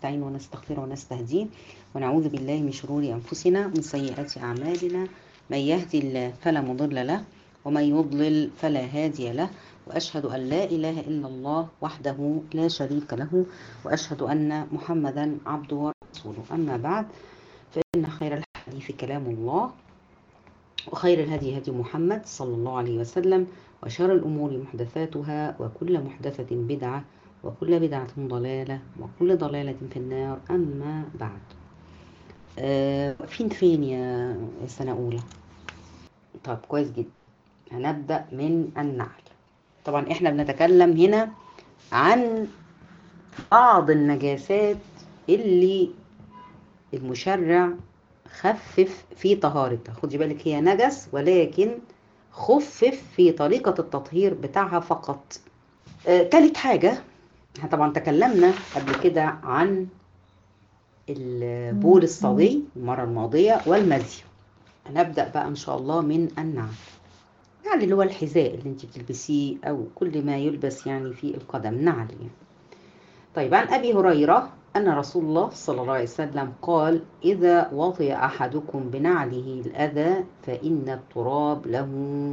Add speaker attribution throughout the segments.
Speaker 1: ونستعين ونستغفر ونستهديه ونعوذ بالله من شرور أنفسنا ومن سيئات أعمالنا من يهدي الله فلا مضل له ومن يضلل فلا هادي له وأشهد أن لا إله إلا الله وحده لا شريك له وأشهد أن محمدا عبده ورسوله أما بعد فإن خير الحديث كلام الله وخير الهدي هدي محمد صلى الله عليه وسلم وشر الأمور محدثاتها وكل محدثة بدعة وكل بدعة ضلالة وكل ضلالة في النار أما بعد آه فين فين يا سنة أولى طب كويس جدا هنبدأ من النعل طبعا احنا بنتكلم هنا عن بعض النجاسات اللي المشرع خفف في طهارتها خدي بالك هي نجس ولكن خفف في طريقة التطهير بتاعها فقط آه، تالت حاجة احنا طبعا تكلمنا قبل كده عن البول الصبي المرة الماضية والمزي هنبدأ بقى إن شاء الله من النعل النعل اللي هو الحذاء اللي انت بتلبسيه أو كل ما يلبس يعني في القدم نعل يعني. طيب عن أبي هريرة أن رسول الله صلى الله عليه وسلم قال إذا وطئ أحدكم بنعله الأذى فإن التراب له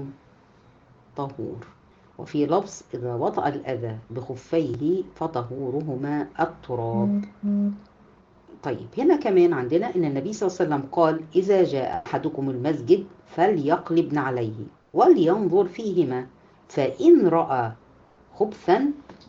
Speaker 1: طهور وفي لفظ إذا وطأ الأذى بخفيه فطهورهما التراب طيب هنا كمان عندنا ان النبي صلى الله عليه وسلم قال اذا جاء احدكم المسجد فليقلب عليه ولينظر فيهما فان راى خبثا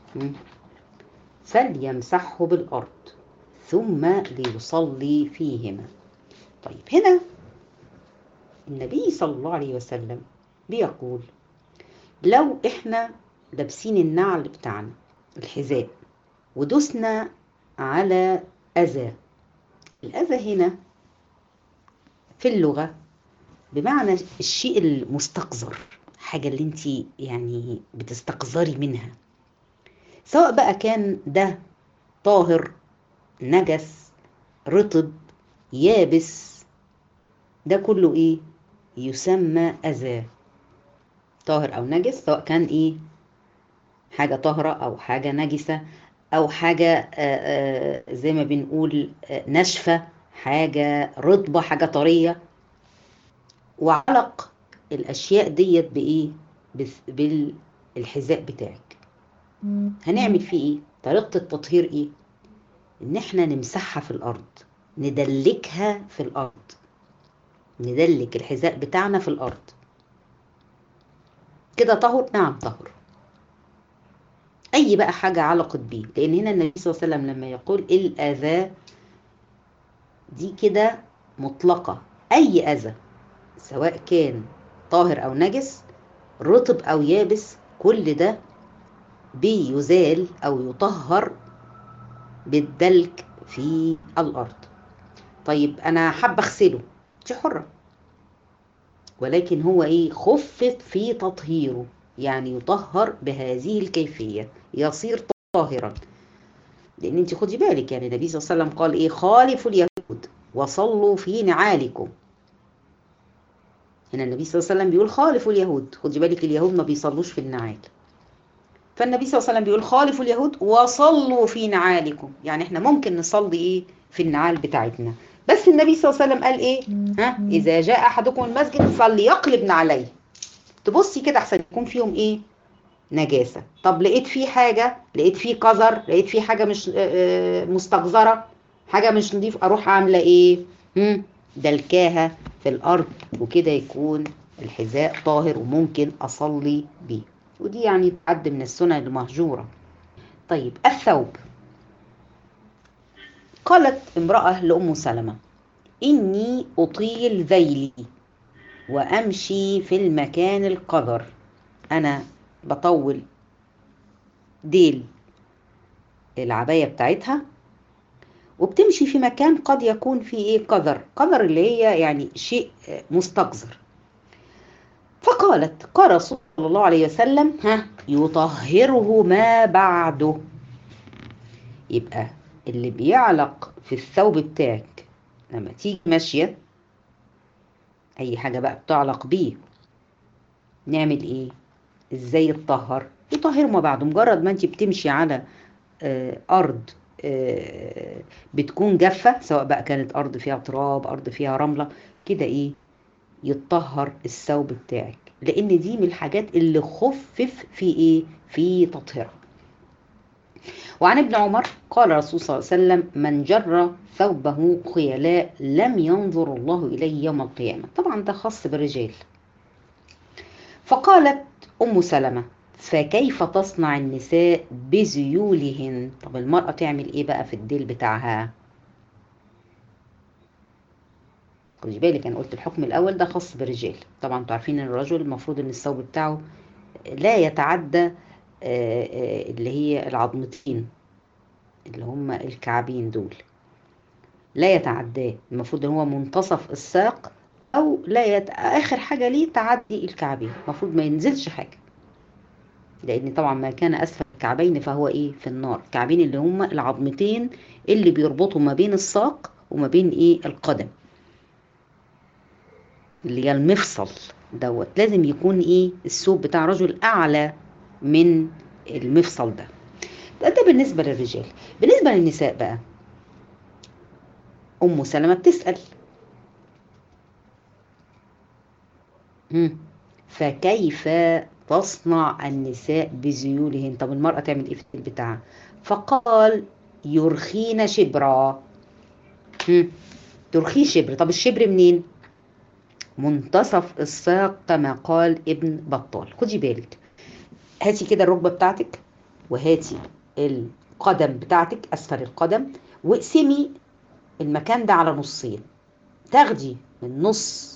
Speaker 1: فليمسحه بالارض ثم ليصلي فيهما طيب هنا النبي صلى الله عليه وسلم بيقول لو احنا لابسين النعل بتاعنا الحذاء ودوسنا على أذى الأذى هنا في اللغة بمعنى الشيء المستقذر حاجة اللي انت يعني بتستقذري منها سواء بقى كان ده طاهر نجس رطب يابس ده كله ايه يسمى أذى طاهر أو نجس سواء كان ايه حاجة طاهرة أو حاجة نجسة او حاجه زي ما بنقول ناشفه حاجه رطبه حاجه طريه وعلق الاشياء ديت بايه بالحذاء بتاعك هنعمل فيه ايه طريقه التطهير ايه ان احنا نمسحها في الارض ندلكها في الارض ندلك الحذاء بتاعنا في الارض كده طهر نعم طهر اي بقى حاجه علقت بيه لان هنا النبي صلى الله عليه وسلم لما يقول الاذى دي كده مطلقه اي اذى سواء كان طاهر او نجس رطب او يابس كل ده بيزال او يطهر بالدلك في الارض طيب انا حابه اغسله دي حره ولكن هو ايه خفف في تطهيره يعني يطهر بهذه الكيفية يصير طاهرا لأن أنت خدي بالك يعني النبي صلى الله عليه وسلم قال إيه خالفوا اليهود وصلوا في نعالكم هنا النبي صلى الله عليه وسلم بيقول خالفوا اليهود خدي بالك اليهود ما بيصلوش في النعال فالنبي صلى الله عليه وسلم بيقول خالفوا اليهود وصلوا في نعالكم يعني احنا ممكن نصلي ايه في النعال بتاعتنا بس النبي صلى الله عليه وسلم قال ايه ها اذا جاء احدكم المسجد فليقلب عليه تبصي كده احسن يكون فيهم ايه نجاسه طب لقيت فيه حاجه لقيت فيه قذر لقيت فيه حاجه مش مستقذره حاجه مش نضيف اروح عامله ايه هم دلكاها في الارض وكده يكون الحذاء طاهر وممكن اصلي بيه ودي يعني تعد من السنن المهجوره طيب الثوب قالت امراه لام سلمه اني اطيل ذيلي وامشي في المكان القذر انا بطول ديل العبايه بتاعتها وبتمشي في مكان قد يكون فيه ايه قذر قذر اللي هي يعني شيء مستقذر فقالت قال رسول الله عليه وسلم ها يطهره ما بعده يبقى اللي بيعلق في الثوب بتاعك لما تيجي ماشيه اي حاجه بقى بتعلق بيه نعمل ايه ازاي يتطهر يطهر ما بعده مجرد ما انت بتمشي على آه ارض آه، بتكون جافة سواء بقى كانت أرض فيها تراب أرض فيها رملة كده إيه يتطهر الثوب بتاعك لأن دي من الحاجات اللي خفف في إيه في تطهيرها وعن ابن عمر قال الرسول صلى الله عليه وسلم من جر ثوبه خيلاء لم ينظر الله إليه يوم القيامة طبعا ده خاص بالرجال فقالت أم سلمة فكيف تصنع النساء بذيولهن طب المرأة تعمل ايه بقى في الديل بتاعها خدي بالك انا قلت الحكم الاول ده خاص بالرجال طبعا انتوا عارفين ان الرجل المفروض ان الثوب بتاعه لا يتعدى آه، آه، اللي هي العظمتين اللي هم الكعبين دول لا يتعداه المفروض ان هو منتصف الساق او لا يت... اخر حاجه ليه تعدي الكعبين المفروض ما ينزلش حاجه لان طبعا ما كان اسفل الكعبين فهو ايه في النار الكعبين اللي هم العظمتين اللي بيربطوا ما بين الساق وما بين ايه القدم اللي هي المفصل دوت لازم يكون ايه الثوب بتاع رجل اعلى من المفصل ده ده, ده بالنسبه للرجال بالنسبه للنساء بقى ام سلمة بتسأل مم. فكيف تصنع النساء بذيولهن طب المرأة تعمل ايه في الديل بتاعها فقال يرخين شبرا مم. ترخي شبر طب الشبر منين منتصف الساق كما قال ابن بطال خدي بالك هاتي كده الركبة بتاعتك وهاتي القدم بتاعتك أسفل القدم واقسمي المكان ده على نصين تاخدي من نص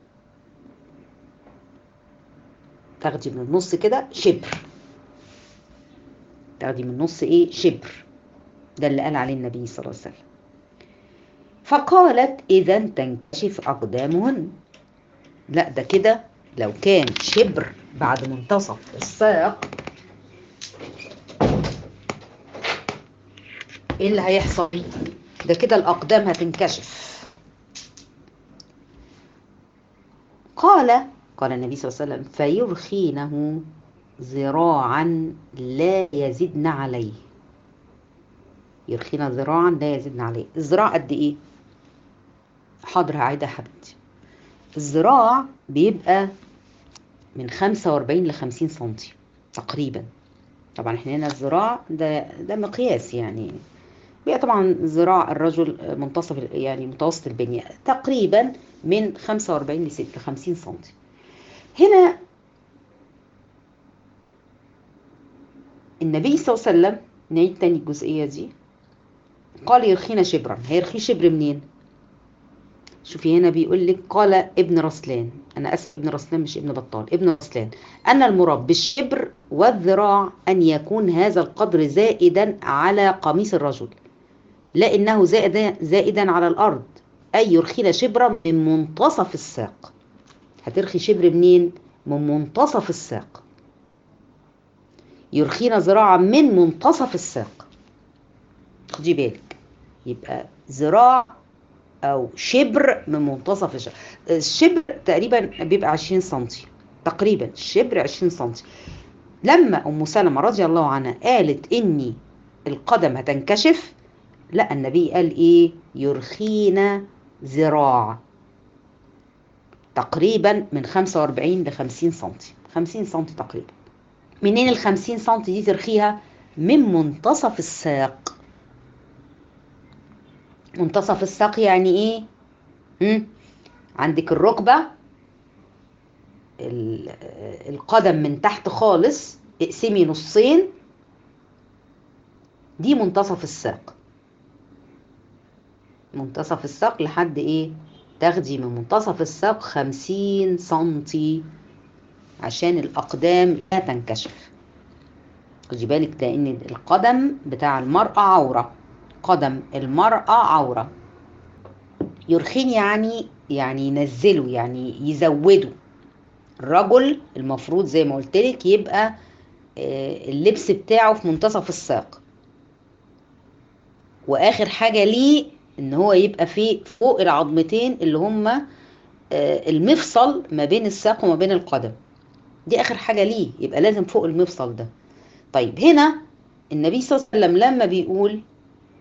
Speaker 1: تاخدي من النص كده شبر تاخدي من النص ايه شبر ده اللي قال عليه النبي صلى الله عليه وسلم فقالت اذا تنكشف اقدامهن لا ده كده لو كان شبر بعد منتصف الساق ايه اللي هيحصل ده كده الاقدام هتنكشف قال قال النبي صلى الله عليه وسلم فيرخينه ذراعا لا يزدن عليه يرخينا ذراعا لا يزدن عليه الذراع قد ايه حاضر هعيدها يا حبيبتي الذراع بيبقى من 45 ل 50 سنتي تقريبا طبعا احنا هنا الذراع ده ده مقياس يعني بيبقى طبعا ذراع الرجل منتصف يعني متوسط البنية تقريبا من 45 ل 50 سنتي هنا النبي صلى الله عليه وسلم نعيد تاني الجزئية دي قال يرخينا شبرا هيرخي شبر منين شوفي هنا بيقول لك قال ابن رسلان انا اسف ابن رسلان مش ابن بطال ابن رسلان ان المراد بالشبر والذراع ان يكون هذا القدر زائدا على قميص الرجل لا انه زائدا زائدا على الارض اي يرخينا شبرا من منتصف الساق هترخي شبر منين من منتصف الساق يرخينا ذراعا من منتصف الساق خدي بالك يبقى ذراع او شبر من منتصف الشبر الشبر تقريبا بيبقى 20 سنتي تقريبا الشبر 20 سنتي لما ام سلمة رضي الله عنها قالت اني القدم هتنكشف لا النبي قال ايه يرخينا ذراع تقريبا من 45 ل 50 سنتي 50 سنتي تقريبا منين ال 50 سنتي دي ترخيها من منتصف الساق منتصف الساق يعني ايه هم؟ عندك الركبة القدم من تحت خالص اقسمي نصين دي منتصف الساق منتصف الساق لحد ايه تاخدي من منتصف الساق خمسين سنتي عشان الأقدام لا تنكشف خدي بالك لأن القدم بتاع المرأة عورة قدم المرأة عورة يرخين يعني يعني ينزلوا يعني يزودوا الرجل المفروض زي ما قلت لك يبقى اللبس بتاعه في منتصف الساق واخر حاجه ليه ان هو يبقى في فوق العظمتين اللي هما المفصل ما بين الساق وما بين القدم دي اخر حاجه ليه يبقى لازم فوق المفصل ده طيب هنا النبي صلى الله عليه وسلم لما بيقول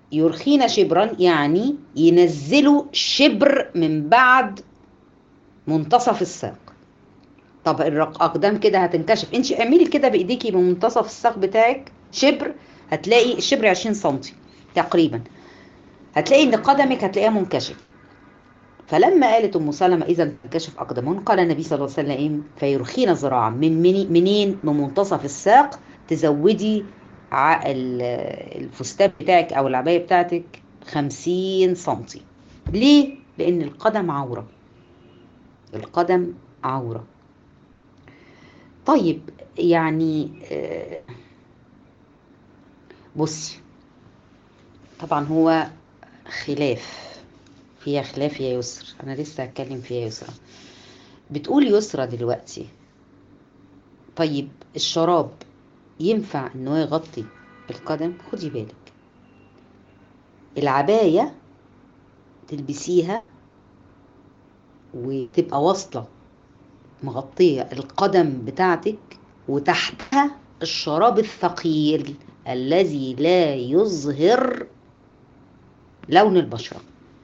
Speaker 1: يرخين شبرا يعني ينزلوا شبر من بعد منتصف الساق طب الأقدام كده هتنكشف انت اعملي كده بايديكي بمنتصف الساق بتاعك شبر هتلاقي الشبر 20 سم تقريبا هتلاقي ان قدمك هتلاقيها منكشف فلما قالت ام سلمة اذا انكشف اقدمهن قال النبي صلى الله عليه وسلم فيرخين ذراعا من منين من منتصف الساق تزودي الفستان بتاعك او العبايه بتاعتك 50 سم ليه لان القدم عوره القدم عوره طيب يعني بصي طبعا هو خلاف فيها خلاف يا يسر انا لسه هتكلم فيها يسرى بتقول يسرى دلوقتي طيب الشراب ينفع ان هو يغطي القدم خدي بالك العبايه تلبسيها وتبقى واصله مغطيه القدم بتاعتك وتحتها الشراب الثقيل الذي لا يظهر لون البشره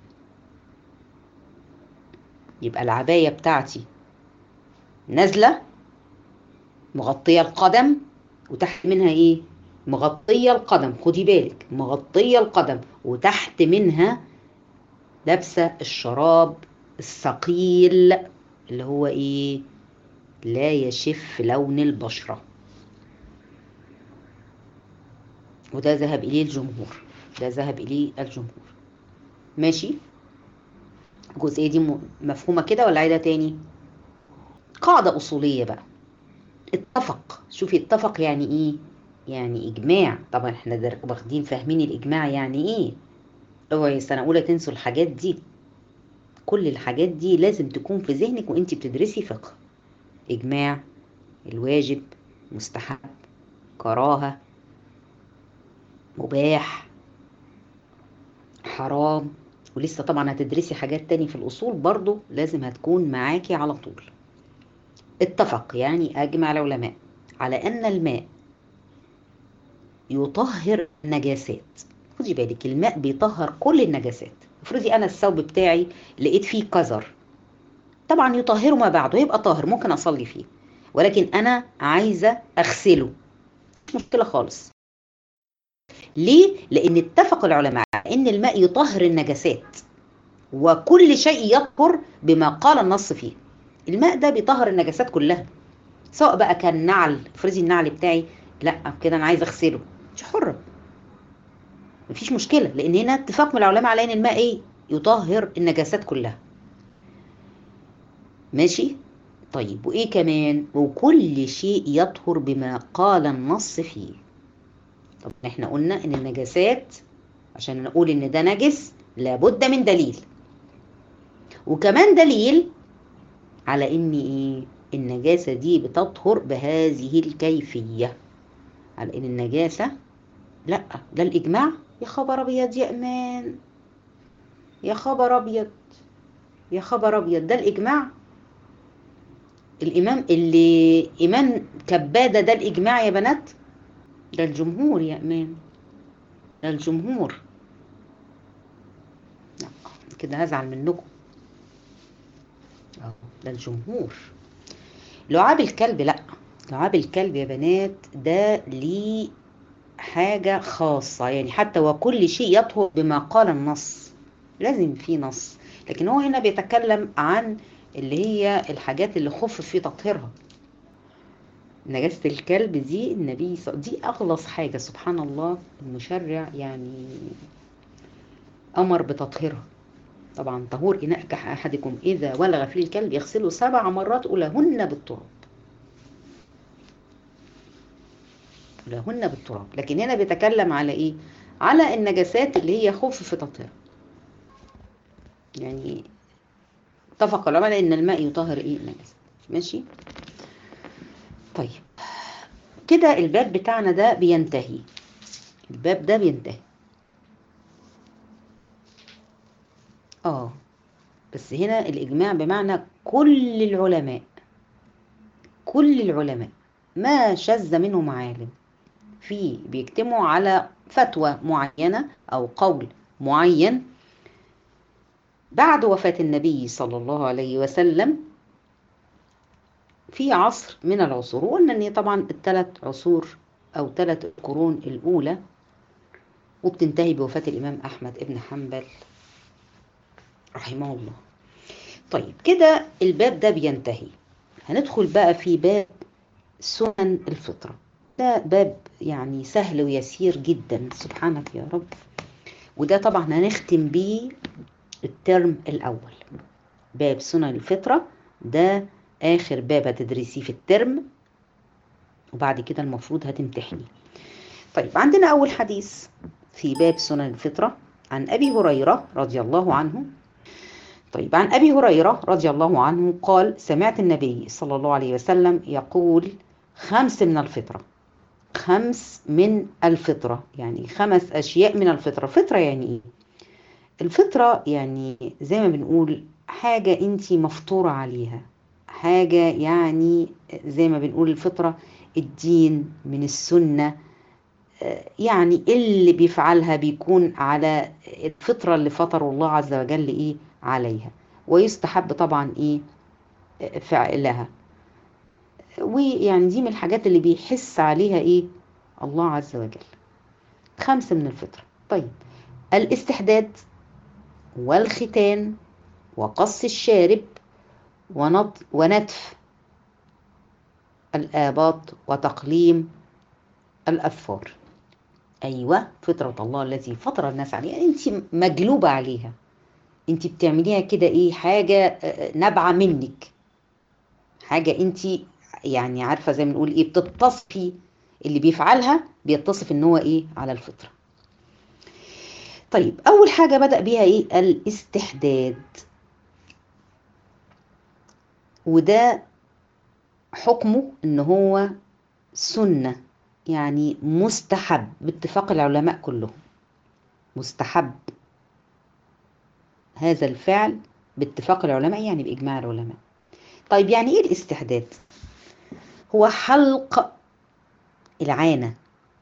Speaker 1: يبقى العبايه بتاعتي نازله مغطيه القدم وتحت منها ايه مغطيه القدم خدي بالك مغطيه القدم وتحت منها لابسه الشراب الثقيل اللي هو ايه لا يشف لون البشره وده ذهب اليه الجمهور ده ذهب اليه الجمهور ماشي الجزئيه دي مفهومه كده ولا عايزه تاني قاعده اصوليه بقى اتفق شوفي اتفق يعني ايه يعني اجماع طبعا احنا واخدين فاهمين الاجماع يعني ايه اوعي سنه اولى تنسوا الحاجات دي كل الحاجات دي لازم تكون في ذهنك وانت بتدرسي فقه اجماع الواجب مستحب كراهه مباح حرام ولسه طبعا هتدرسي حاجات تاني في الأصول برضو لازم هتكون معاكي على طول اتفق يعني أجمع العلماء على أن الماء يطهر النجاسات خدي بالك الماء بيطهر كل النجاسات افرضي أنا الثوب بتاعي لقيت فيه قذر طبعا يطهره ما بعده يبقى طاهر ممكن أصلي فيه ولكن أنا عايزة أغسله مش مشكلة خالص ليه؟ لأن اتفق العلماء أن الماء يطهر النجاسات وكل شيء يطهر بما قال النص فيه الماء ده بيطهر النجاسات كلها سواء بقى كان نعل افرضي النعل بتاعي لا كده انا عايزه اغسله مش حره مفيش مشكله لان هنا اتفاق من العلماء على ان الماء ايه يطهر النجاسات كلها ماشي طيب وايه كمان وكل شيء يطهر بما قال النص فيه طب احنا قلنا ان النجاسات عشان نقول ان ده نجس لابد من دليل وكمان دليل على ان ايه النجاسة دي بتطهر بهذه الكيفية على ان النجاسة لا ده الاجماع يا خبر ابيض يا امان يا خبر ابيض يا خبر ابيض ده الاجماع الامام اللي امام كباده ده الاجماع يا بنات ده الجمهور يا امان ده الجمهور لا كده هزعل منكم اهو ده الجمهور لعاب الكلب لا لعاب الكلب يا بنات ده ليه حاجة خاصة يعني حتى وكل شيء يطهر بما قال النص لازم في نص لكن هو هنا بيتكلم عن اللي هي الحاجات اللي خف في تطهيرها نجاسة الكلب دي النبي ص... دي أخلص حاجة سبحان الله المشرع يعني أمر بتطهيرها طبعا طهور إناء أحدكم إذا ولغ فيه الكلب يغسله سبع مرات أولهن بالتراب أولهن بالتراب لكن هنا بيتكلم على إيه على النجاسات اللي هي خوف في تطهيرها يعني اتفق العلماء ان الماء يطهر ايه النجاسات ماشي طيب كده الباب بتاعنا ده بينتهي الباب ده بينتهي اه بس هنا الاجماع بمعنى كل العلماء كل العلماء ما شذ منهم عالم في بيجتمعوا على فتوى معينة أو قول معين بعد وفاة النبي صلى الله عليه وسلم في عصر من العصور وقلنا ان طبعا الثلاث عصور او ثلاث القرون الاولى وبتنتهي بوفاة الامام احمد ابن حنبل رحمه الله طيب كده الباب ده بينتهي هندخل بقى في باب سنن الفطرة ده باب يعني سهل ويسير جدا سبحانك يا رب وده طبعا هنختم بيه الترم الأول باب سنن الفطرة ده آخر باب هتدرسيه في الترم وبعد كده المفروض هتمتحني طيب عندنا أول حديث في باب سنن الفطرة عن أبي هريرة رضي الله عنه طيب عن أبي هريرة رضي الله عنه قال سمعت النبي صلى الله عليه وسلم يقول خمس من الفطرة خمس من الفطرة يعني خمس أشياء من الفطرة فطرة يعني إيه؟ الفطرة يعني زي ما بنقول حاجة أنت مفطورة عليها حاجة يعني زي ما بنقول الفطرة الدين من السنة يعني اللي بيفعلها بيكون على الفطرة اللي فطر الله عز وجل إيه عليها ويستحب طبعا إيه فعلها ويعني دي من الحاجات اللي بيحس عليها إيه الله عز وجل خمسة من الفطرة طيب الاستحداد والختان وقص الشارب ونتف الآباط وتقليم الأظفار أيوة فطرة الله التي فطر الناس عليها أنت مجلوبة عليها أنت بتعمليها كده إيه حاجة نابعة منك حاجة أنت يعني عارفة زي ما نقول إيه بتتصفي اللي بيفعلها بيتصف إن هو إيه على الفطرة طيب أول حاجة بدأ بيها إيه الاستحداد وده حكمه إن هو سنة يعني مستحب باتفاق العلماء كلهم مستحب هذا الفعل باتفاق العلماء يعني بإجماع العلماء طيب يعني إيه الاستحداد هو حلق العانة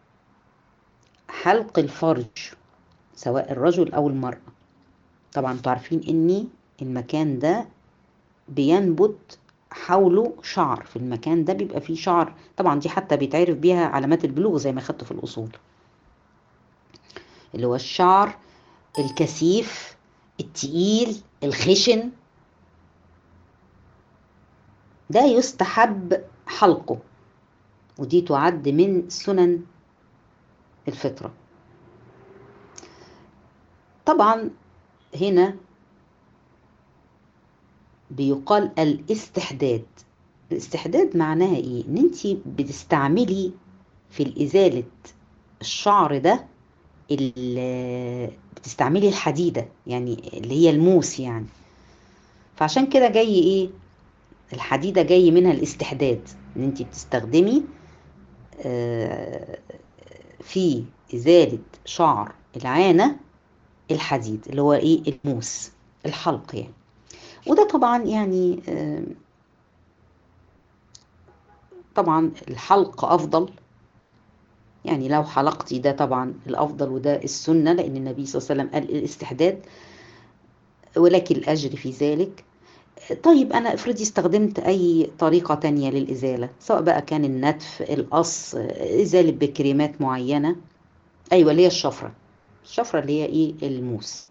Speaker 1: حلق الفرج سواء الرجل أو المرأة طبعا انتوا عارفين إن المكان ده بينبت حوله شعر في المكان ده بيبقى فيه شعر طبعا دي حتى بيتعرف بيها علامات البلوغ زي ما خدته في الأصول اللي هو الشعر الكثيف التقيل الخشن ده يستحب حلقه ودي تعد من سنن الفطرة طبعا هنا بيقال الاستحداد الاستحداد معناها ايه ان انت بتستعملي في الازالة الشعر ده بتستعملي الحديدة يعني اللي هي الموس يعني فعشان كده جاي ايه الحديدة جاي منها الاستحداد ان انت بتستخدمي في ازالة شعر العانة الحديد اللي هو ايه الموس الحلق يعني وده طبعا يعني طبعا الحلق افضل يعني لو حلقتي ده طبعا الافضل وده السنه لان النبي صلى الله عليه وسلم قال الاستحداد ولكن الاجر في ذلك طيب انا افرضي استخدمت اي طريقه تانية للازاله سواء بقى كان النتف القص ازاله بكريمات معينه ايوه اللي هي الشفره الشفره اللي هي ايه الموس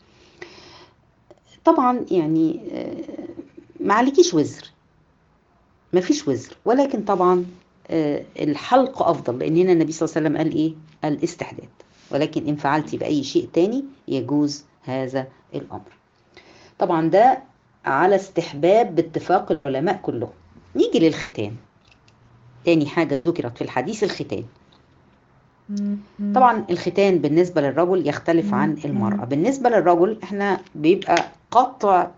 Speaker 1: طبعا يعني ما عليكيش وزر ما فيش وزر ولكن طبعا الحلق افضل لان هنا النبي صلى الله عليه وسلم قال ايه الاستحداد ولكن ان فعلتي باي شيء تاني يجوز هذا الامر طبعا ده على استحباب باتفاق العلماء كلهم نيجي للختان تاني حاجه ذكرت في الحديث الختان طبعا الختان بالنسبة للرجل يختلف عن المرأة بالنسبة للرجل احنا بيبقى قطع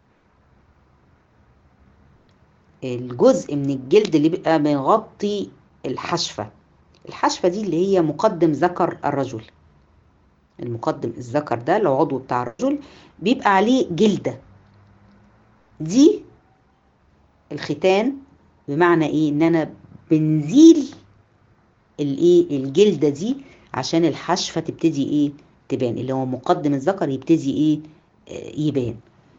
Speaker 1: الجزء من الجلد اللي بيبقى مغطي الحشفة الحشفة دي اللي هي مقدم ذكر الرجل المقدم الذكر ده لو عضو بتاع الرجل بيبقى عليه جلدة دي الختان بمعنى ايه ان انا بنزيل الايه الجلده دي عشان الحشفه تبتدي ايه تبان اللي هو مقدم الذكر يبتدي ايه يبان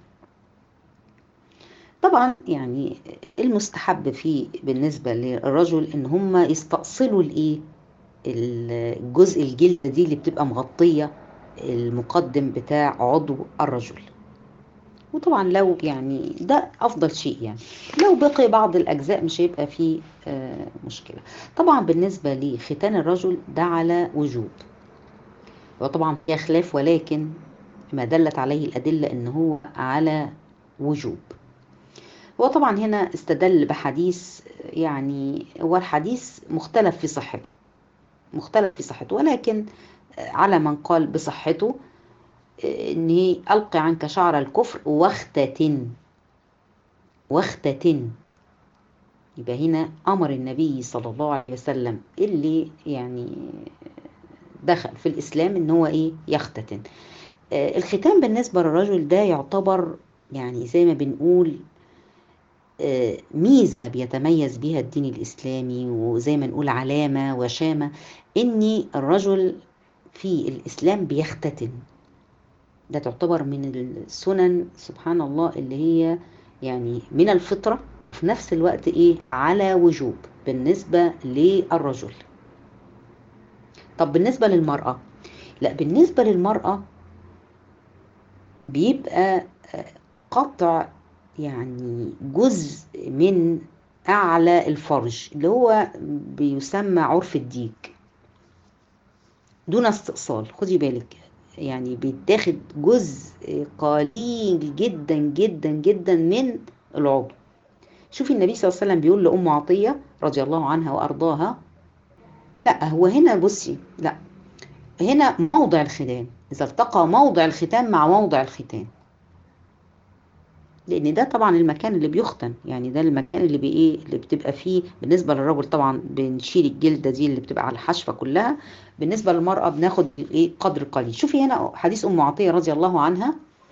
Speaker 1: طبعا يعني المستحب فيه بالنسبه للرجل ان هم يستأصلوا الايه الجزء الجلده دي اللي بتبقى مغطيه المقدم بتاع عضو الرجل وطبعا لو يعني ده افضل شيء يعني لو بقي بعض الاجزاء مش هيبقى فيه آه مشكله طبعا بالنسبه لختان الرجل ده على وجوب وطبعا فيها خلاف ولكن ما دلت عليه الادله ان هو على وجوب وطبعا هنا استدل بحديث يعني هو الحديث مختلف في صحته مختلف في صحته ولكن على من قال بصحته ان هي القي عنك شعر الكفر واختتن واختتن يبقى هنا امر النبي صلى الله عليه وسلم اللي يعني دخل في الاسلام ان هو ايه يختتن الختان بالنسبه للرجل ده يعتبر يعني زي ما بنقول ميزه بيتميز بها الدين الاسلامي وزي ما نقول علامه وشامه ان الرجل في الاسلام بيختتن ده تعتبر من السنن سبحان الله اللي هي يعني من الفطرة في نفس الوقت ايه على وجوب بالنسبة للرجل طب بالنسبة للمرأة لا بالنسبة للمرأة بيبقى قطع يعني جزء من أعلى الفرج اللي هو بيسمى عرف الديك دون استئصال خدي بالك يعني بيتاخد جزء قليل جدا جدا جدا من العضو شوفي النبي صلى الله عليه وسلم بيقول لأم عطية رضي الله عنها وأرضاها لا هو هنا بصي لا هنا موضع الختان إذا التقى موضع الختان مع موضع الختان لان ده طبعا المكان اللي بيختن يعني ده المكان اللي بايه اللي بتبقى فيه بالنسبه للرجل طبعا بنشيل الجلده دي اللي بتبقى على الحشفه كلها بالنسبه للمراه بناخد ايه قدر قليل شوفي هنا حديث ام عطيه رضي الله عنها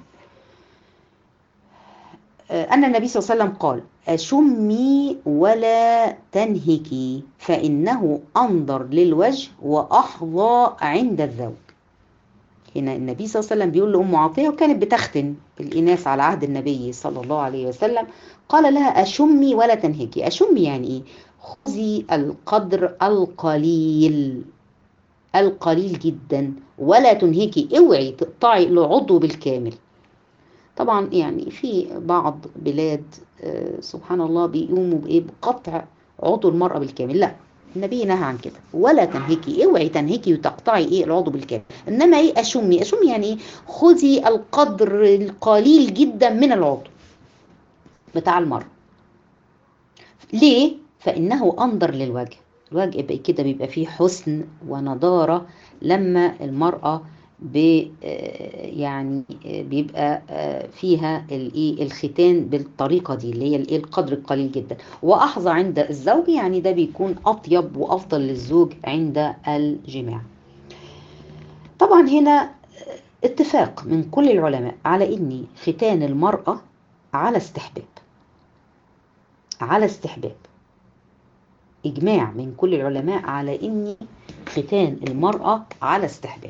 Speaker 1: ان النبي صلى الله عليه وسلم قال اشمي ولا تنهكي فانه انظر للوجه واحظى عند الذوق هنا النبي صلى الله عليه وسلم بيقول لأم عطية وكانت بتختن الإناث على عهد النبي صلى الله عليه وسلم قال لها أشمي ولا تنهكي أشمي يعني إيه خذي القدر القليل القليل جدا ولا تنهكي اوعي تقطعي العضو بالكامل طبعا يعني في بعض بلاد آه سبحان الله بيقوموا بايه بقطع عضو المرأة بالكامل لا النبي نهى عن كده ولا تنهكي اوعي تنهكي وتقطعي ايه العضو بالكامل انما ايه اشمي اشمي يعني ايه خذي القدر القليل جدا من العضو بتاع المرأة ليه فانه انظر للوجه الوجه يبقى كده بيبقى فيه حسن ونضارة لما المرأة بي يعني بيبقى فيها الايه الختان بالطريقه دي اللي هي الايه القدر القليل جدا واحظى عند الزوج يعني ده بيكون اطيب وافضل للزوج عند الجماع طبعا هنا اتفاق من كل العلماء على ان ختان المراه على استحباب على استحباب اجماع من كل العلماء على ان ختان المراه على استحباب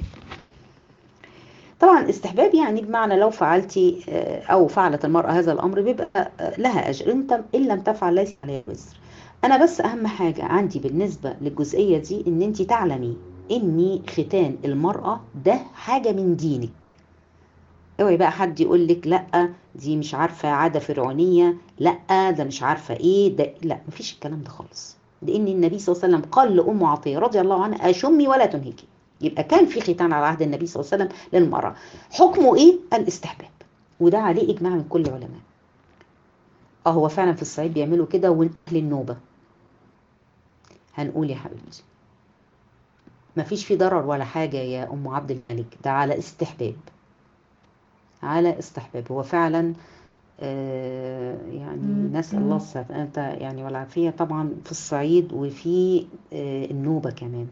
Speaker 1: طبعا استحباب يعني بمعنى لو فعلتي او فعلت المرأة هذا الامر بيبقى لها اجر انت ان لم تفعل ليس عليها وزر انا بس اهم حاجة عندي بالنسبة للجزئية دي ان انت تعلمي ان ختان المرأة ده حاجة من دينك اوعي بقى حد يقول لك لا دي مش عارفة عادة فرعونية لا ده مش عارفة ايه ده لا مفيش الكلام ده خالص لان النبي صلى الله عليه وسلم قال لأم عطية رضي الله عنها اشمي ولا تنهكي يبقى كان في ختان على عهد النبي صلى الله عليه وسلم للمرأة حكمه ايه الاستحباب وده عليه اجماع من كل العلماء اه هو فعلا في الصعيد بيعملوا كده واهل النوبة هنقول يا حبيبتي مفيش في ضرر ولا حاجة يا أم عبد الملك ده على استحباب على استحباب هو فعلا آه يعني نسأل الله السلامة يعني والعافية طبعا في الصعيد وفي آه النوبة كمان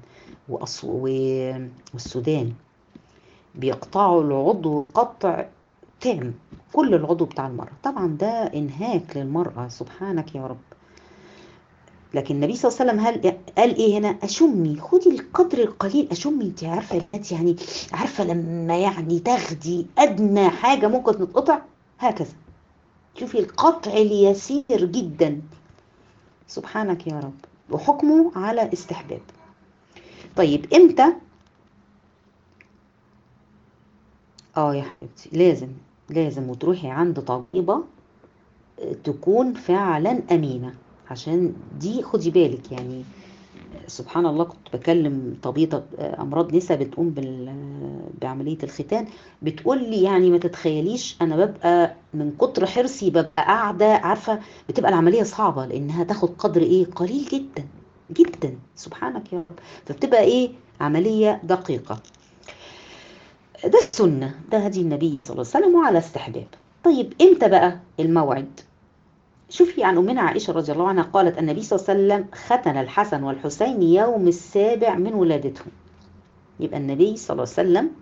Speaker 1: والسودان بيقطعوا العضو قطع تام كل العضو بتاع المرأة طبعا ده انهاك للمرأة سبحانك يا رب لكن النبي صلى الله عليه وسلم هل قال ايه هنا اشمي خدي القدر القليل اشمي انت عارفه يا بنات يعني عارفه لما يعني تاخدي ادنى حاجه ممكن تتقطع هكذا شوفي القطع اليسير جدا سبحانك يا رب وحكمه على استحباب طيب امتى اه يا حبيبتي لازم لازم وتروحي عند طبيبة تكون فعلا أمينة عشان دي خدي بالك يعني سبحان الله كنت بكلم طبيبة أمراض نساء بتقوم بال... بعملية الختان بتقول لي يعني ما تتخيليش أنا ببقى من كتر حرصي ببقى قاعدة عارفة بتبقى العملية صعبة لأنها تاخد قدر إيه قليل جدا جدا سبحانك يا رب فبتبقى إيه عملية دقيقة ده السنة ده هدي النبي صلى الله عليه وسلم وعلى استحباب طيب امتى بقى الموعد شوفي عن أمنا عائشة رضي الله عنها قالت النبي صلى الله عليه وسلم ختن الحسن والحسين يوم السابع من ولادتهم يبقى النبي صلى الله عليه وسلم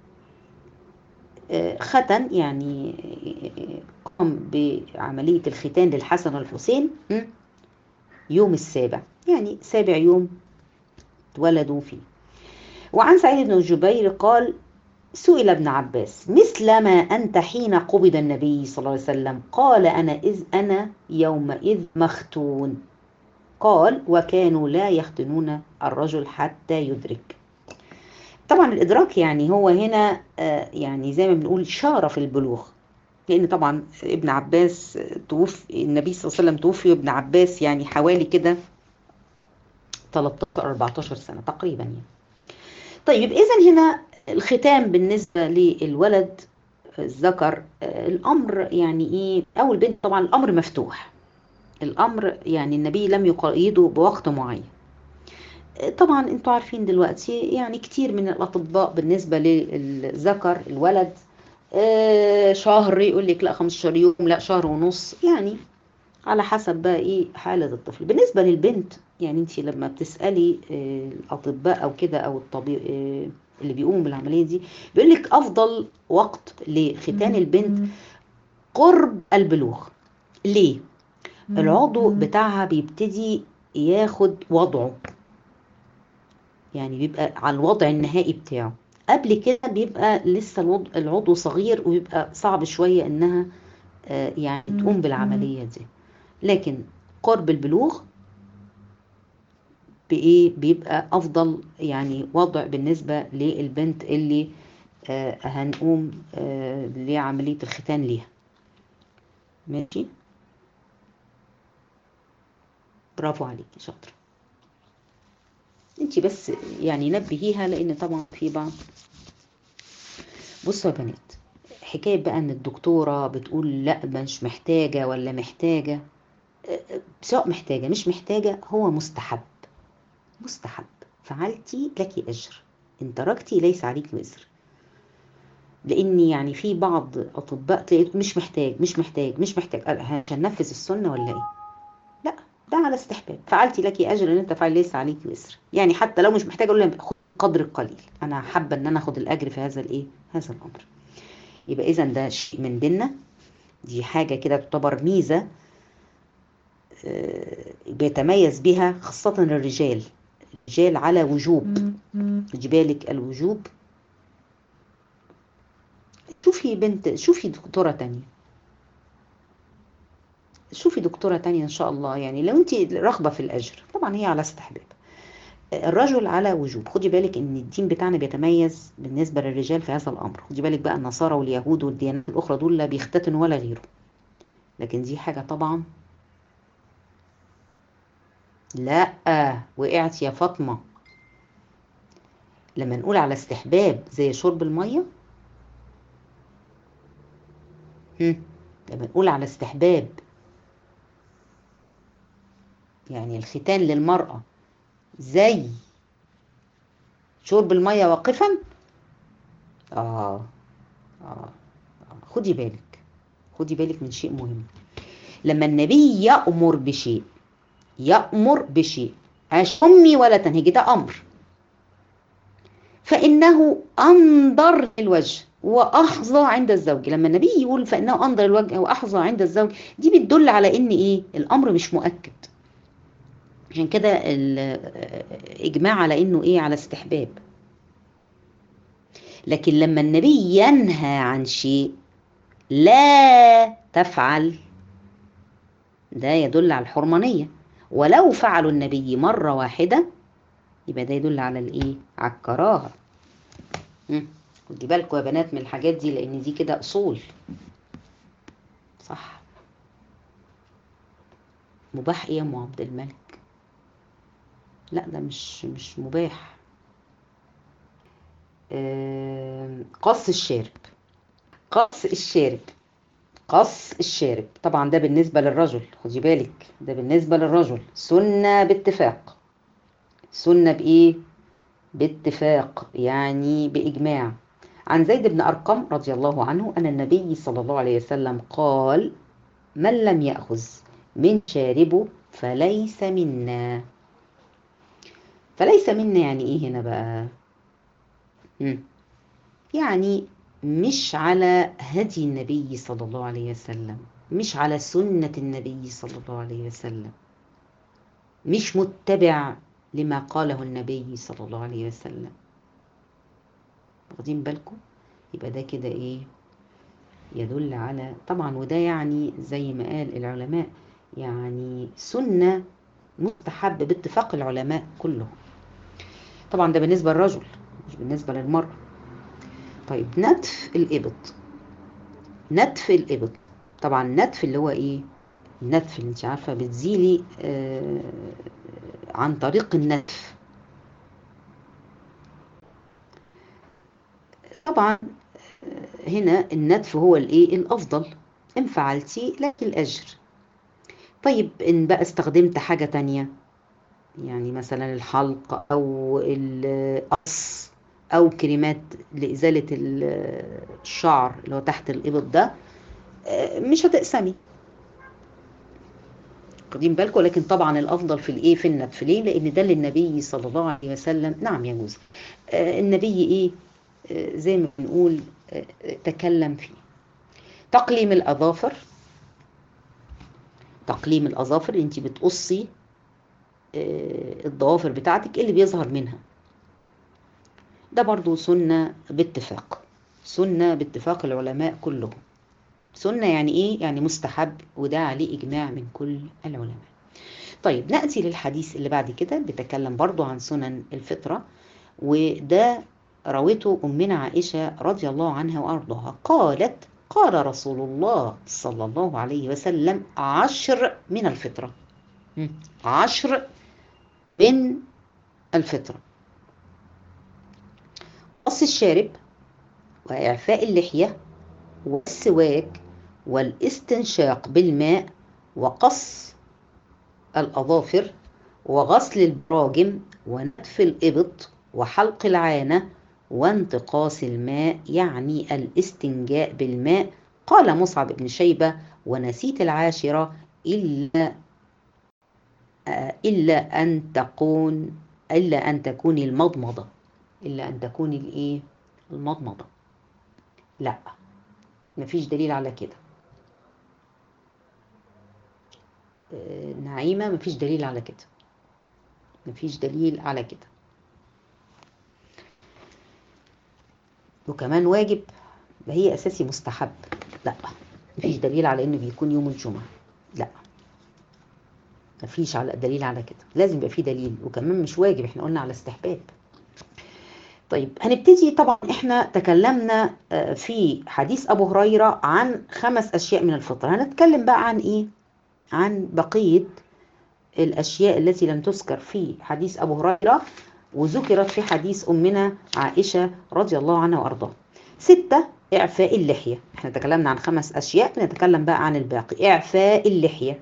Speaker 1: ختن يعني قام بعملية الختان للحسن والحسين يوم السابع يعني سابع يوم اتولدوا فيه وعن سعيد بن جبير قال سئل ابن عباس مثل ما أنت حين قبض النبي صلى الله عليه وسلم قال أنا إذ أنا يومئذ مختون قال وكانوا لا يختنون الرجل حتى يدرك طبعا الإدراك يعني هو هنا يعني زي ما بنقول شارف البلوغ لأن طبعا ابن عباس توفي النبي صلى الله عليه وسلم توفي ابن عباس يعني حوالي كده 13 14 سنة تقريبا يعني طيب إذا هنا الختام بالنسبة للولد الذكر الأمر يعني إيه أو البنت طبعا الأمر مفتوح الأمر يعني النبي لم يقيده بوقت معين طبعا انتوا عارفين دلوقتي يعني كتير من الأطباء بالنسبة للذكر الولد شهر يقول لك لا 15 يوم لا شهر ونص يعني على حسب بقى ايه حالة الطفل بالنسبة للبنت يعني انت لما بتسألي الأطباء أو كده أو الطبيب اللي بيقوموا بالعمليه دي بيقول لك افضل وقت لختان البنت قرب البلوغ ليه العضو بتاعها بيبتدي ياخد وضعه يعني بيبقى على الوضع النهائي بتاعه قبل كده بيبقى لسه الوضع العضو صغير ويبقى صعب شويه انها يعني تقوم بالعمليه دي لكن قرب البلوغ بايه بيبقى افضل يعني وضع بالنسبه للبنت اللي آه هنقوم آه لعمليه الختان ليها ماشي برافو عليكي شاطره انت بس يعني نبهيها لان طبعا في بعض بصوا يا بنات حكايه بقى ان الدكتوره بتقول لا مش محتاجه ولا محتاجه سواء محتاجه مش محتاجه هو مستحب مستحب فعلتي لك أجر إن تركتي ليس عليك وزر لأن يعني في بعض أطباء تلاقي مش محتاج مش محتاج مش محتاج عشان ننفذ السنة ولا إيه؟ لا ده على استحباب فعلتي لك أجر إن أنت فعل ليس عليك وزر يعني حتى لو مش محتاجة أقول لها خد قدر القليل أنا حابة إن أنا أخد الأجر في هذا الإيه؟ هذا الأمر يبقى إذا ده شيء من ديننا دي حاجة كده تعتبر ميزة بيتميز بها خاصة الرجال الرجال على وجوب خدي بالك الوجوب شوفي بنت شوفي دكتورة تانية شوفي دكتورة تانية إن شاء الله يعني لو أنت رغبة في الأجر طبعا هي على استحباب الرجل على وجوب خدي بالك ان الدين بتاعنا بيتميز بالنسبة للرجال في هذا الأمر خدي بالك بقى النصارى واليهود والديانات الأخرى دول لا بيختتنوا ولا غيره لكن دي حاجة طبعا لا وقعت يا فاطمة لما نقول على استحباب زي شرب المية هم. لما نقول على استحباب يعني الختان للمرأة زي شرب المية واقفا آه. آه. خدي بالك خدي بالك من شيء مهم لما النبي يأمر بشيء يأمر بشيء أشمي ولا تنهجي ده أمر فإنه أنظر الوجه وأحظى عند الزوج لما النبي يقول فإنه أنظر الوجه وأحظى عند الزوج دي بتدل على إن إيه الأمر مش مؤكد عشان كده الإجماع على إنه إيه على استحباب لكن لما النبي ينهى عن شيء لا تفعل ده يدل على الحرمانية ولو فعلوا النبي مرة واحدة يبقى ده يدل على الإيه على الكراهة خدي بالكم يا بنات من الحاجات دي لأن دي كده أصول صح مباح إيه يا أم عبد الملك لا ده مش مش مباح آه قص الشارب قص الشارب قص الشارب طبعا ده بالنسبة للرجل خدي بالك ده بالنسبة للرجل سنة باتفاق سنة بإيه باتفاق يعني بإجماع عن زيد بن أرقم رضي الله عنه أن النبي صلى الله عليه وسلم قال من لم يأخذ من شاربه فليس منا فليس منا يعني ايه هنا بقى مم. يعني مش على هدي النبي صلى الله عليه وسلم مش على سنة النبي صلى الله عليه وسلم مش متبع لما قاله النبي صلى الله عليه وسلم واخدين بالكم يبقى ده كده ايه يدل على طبعا وده يعني زي ما قال العلماء يعني سنة مستحب باتفاق العلماء كلهم طبعا ده بالنسبة للرجل مش بالنسبة للمرأة طيب نتف الإبط نتف الإبط طبعا نتف اللي هو إيه النتف اللي انت عارفة بتزيلي آه عن طريق النتف طبعا هنا النتف هو الايه الافضل ان فعلتي لك الاجر طيب ان بقى استخدمت حاجه تانية يعني مثلا الحلق او القص او كريمات لازاله الشعر اللي هو تحت الابط ده مش هتقسمي واخدين بالكم لكن طبعا الافضل في الايه في النتف ليه لان ده للنبي صلى الله عليه وسلم نعم يجوز النبي ايه زي ما بنقول تكلم فيه تقليم الأظافر تقليم الأظافر انت بتقصي الضوافر بتاعتك اللي بيظهر منها ده برضو سنة باتفاق سنة باتفاق العلماء كلهم سنة يعني ايه يعني مستحب وده عليه إجماع من كل العلماء طيب نأتي للحديث اللي بعد كده بيتكلم برضو عن سنن الفطرة وده روته أمنا عائشة رضي الله عنها وأرضاها قالت قال رسول الله صلى الله عليه وسلم عشر من الفطرة عشر من الفطرة قص الشارب وإعفاء اللحية والسواك والاستنشاق بالماء وقص الأظافر وغسل البراجم ونتف الإبط وحلق العانة وانتقاص الماء يعني الاستنجاء بالماء قال مصعب بن شيبة ونسيت العاشرة إلا إلا أن تكون إلا أن تكون المضمضة إلا أن تكون الإيه المضمضة لا مفيش دليل على كده نعيمة مفيش دليل على كده مفيش دليل على كده وكمان واجب هي اساسي مستحب لا مفيش دليل على انه بيكون يوم الجمعه لا مفيش على دليل على كده لازم يبقى في دليل وكمان مش واجب احنا قلنا على استحباب طيب هنبتدي طبعا احنا تكلمنا في حديث ابو هريره عن خمس اشياء من الفطره هنتكلم بقى عن ايه عن بقيه الاشياء التي لم تذكر في حديث ابو هريره وذكرت في حديث أمنا عائشة رضي الله عنها وأرضاها ستة إعفاء اللحية احنا تكلمنا عن خمس أشياء نتكلم بقى عن الباقي إعفاء اللحية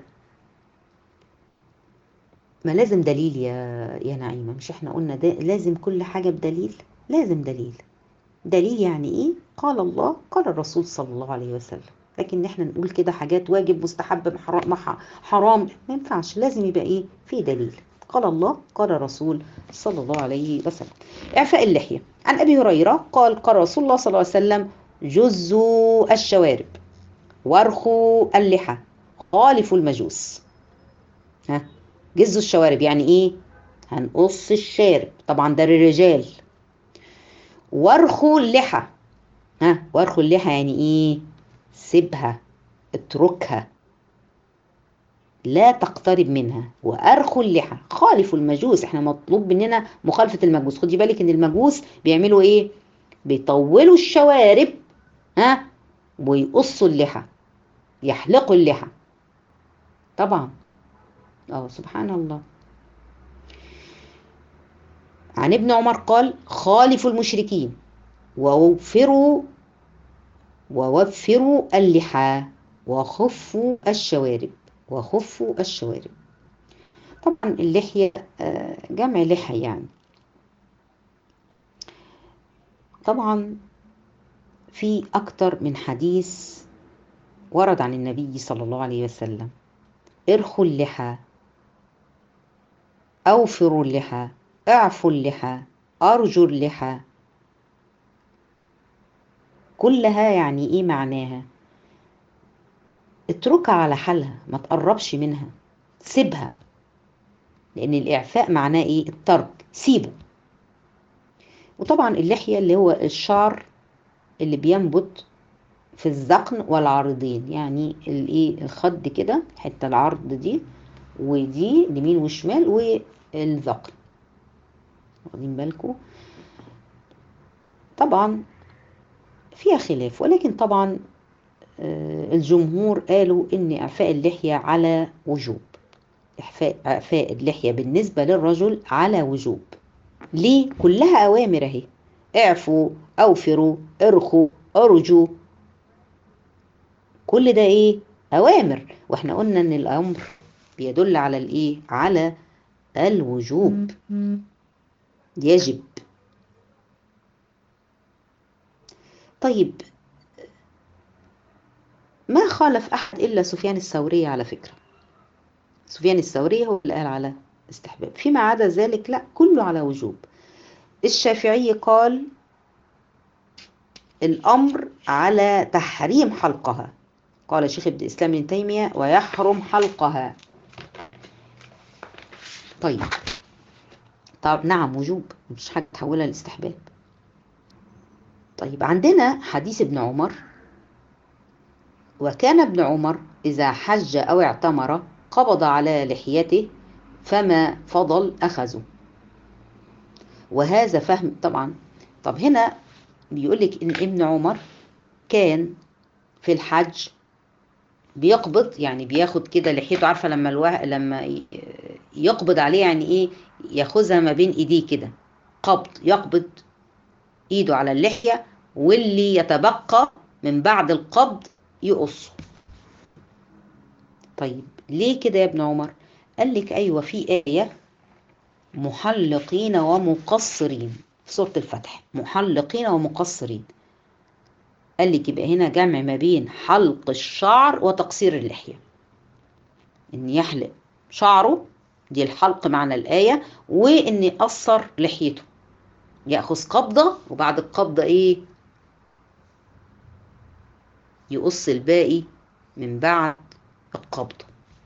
Speaker 1: ما لازم دليل يا يا نعيمة مش احنا قلنا ده لازم كل حاجة بدليل لازم دليل دليل يعني ايه قال الله قال الرسول صلى الله عليه وسلم لكن احنا نقول كده حاجات واجب مستحب حرام ما ينفعش لازم يبقى ايه في دليل قال الله قال الرسول صلى الله عليه وسلم إعفاء اللحية عن أبي هريرة قال قال رسول الله صلى الله عليه وسلم جزوا الشوارب وارخوا اللحى خالفوا المجوس ها جزوا الشوارب يعني ايه هنقص الشارب طبعا ده للرجال وارخوا اللحى ها وارخوا اللحى يعني ايه سيبها اتركها لا تقترب منها وارخوا اللحى خالفوا المجوس احنا مطلوب مننا مخالفه المجوس خدي بالك ان المجوس بيعملوا ايه بيطولوا الشوارب ها ويقصوا اللحى يحلقوا اللحى طبعا اه سبحان الله عن ابن عمر قال خالفوا المشركين ووفروا ووفروا اللحى وخفوا الشوارب وخفوا الشوارب طبعا اللحية جمع لحى يعني طبعا في أكتر من حديث ورد عن النبي صلى الله عليه وسلم ارخوا اللحى أوفروا اللحى اعفوا اللحى أرجوا اللحى كلها يعني إيه معناها اتركها على حالها ما تقربش منها سيبها لأن الإعفاء معناه إيه الترك سيبه وطبعا اللحية اللي هو الشعر اللي بينبت في الذقن والعارضين يعني الايه الخد كده الحته العرض دي ودي اليمين والشمال والذقن واخدين بالكم طبعا فيها خلاف ولكن طبعا الجمهور قالوا ان اعفاء اللحيه على وجوب اعفاء اعفاء اللحيه بالنسبه للرجل على وجوب ليه كلها اوامر اهي اعفوا اوفروا ارخوا ارجوا كل ده ايه اوامر واحنا قلنا ان الامر بيدل على الايه على الوجوب يجب طيب ما خالف احد الا سفيان الثوري على فكره سفيان الثوري هو اللي قال على استحباب فيما عدا ذلك لا كله على وجوب الشافعي قال الامر على تحريم حلقها قال شيخ ابن الاسلام ابن تيميه ويحرم حلقها طيب طب نعم وجوب مش حاجه تحولها لاستحباب طيب عندنا حديث ابن عمر وكان ابن عمر اذا حج او اعتمر قبض على لحيته فما فضل اخذه وهذا فهم طبعا طب هنا بيقول لك ان ابن عمر كان في الحج بيقبض يعني بياخد كده لحيته عارفه لما الوه... لما يقبض عليه يعني ايه ياخذها ما بين ايديه كده قبض يقبض ايده على اللحيه واللي يتبقى من بعد القبض يقصه طيب ليه كده يا ابن عمر قال لك ايوه في ايه محلقين ومقصرين في سوره الفتح محلقين ومقصرين قال لك يبقى هنا جمع ما بين حلق الشعر وتقصير اللحيه ان يحلق شعره دي الحلق معنى الايه وان يقصر لحيته ياخذ قبضه وبعد القبضه ايه يقص الباقي من بعد القبضه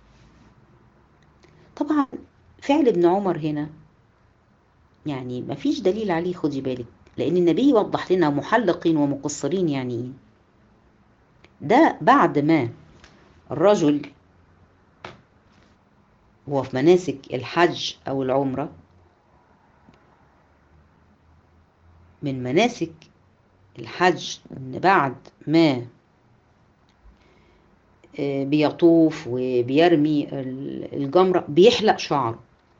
Speaker 1: طبعا فعل ابن عمر هنا يعني ما فيش دليل عليه خدي بالك لأن النبي وضح لنا محلقين ومقصرين يعني إيه ده بعد ما الرجل هو في مناسك الحج أو العمرة من مناسك الحج إن بعد ما بيطوف وبيرمي الجمرة بيحلق شعره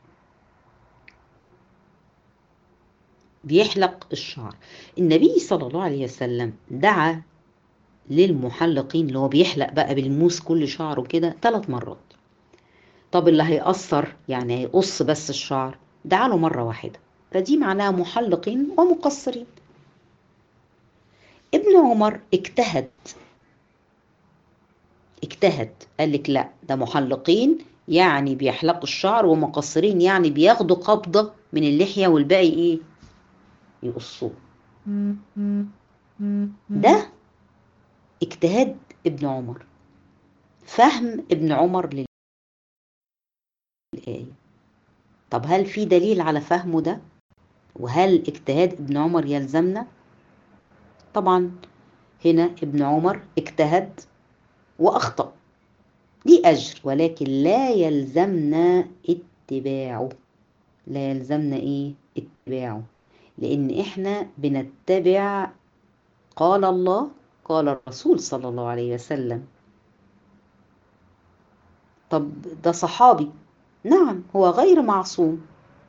Speaker 1: بيحلق الشعر النبي صلى الله عليه وسلم دعا للمحلقين اللي هو بيحلق بقى بالموس كل شعره كده ثلاث مرات طب اللي هيقصر يعني هيقص بس الشعر دعا له مرة واحدة فدي معناها محلقين ومقصرين ابن عمر اجتهد اجتهد قال لك لا ده محلقين يعني بيحلقوا الشعر ومقصرين يعني بياخدوا قبضة من اللحية والباقي ايه يقصوه ده اجتهاد ابن عمر فهم ابن عمر للآية طب هل في دليل على فهمه ده وهل اجتهاد ابن عمر يلزمنا طبعا هنا ابن عمر اجتهد واخطا ليه اجر ولكن لا يلزمنا اتباعه لا يلزمنا ايه اتباعه لان احنا بنتبع قال الله قال الرسول صلى الله عليه وسلم طب ده صحابي نعم هو غير معصوم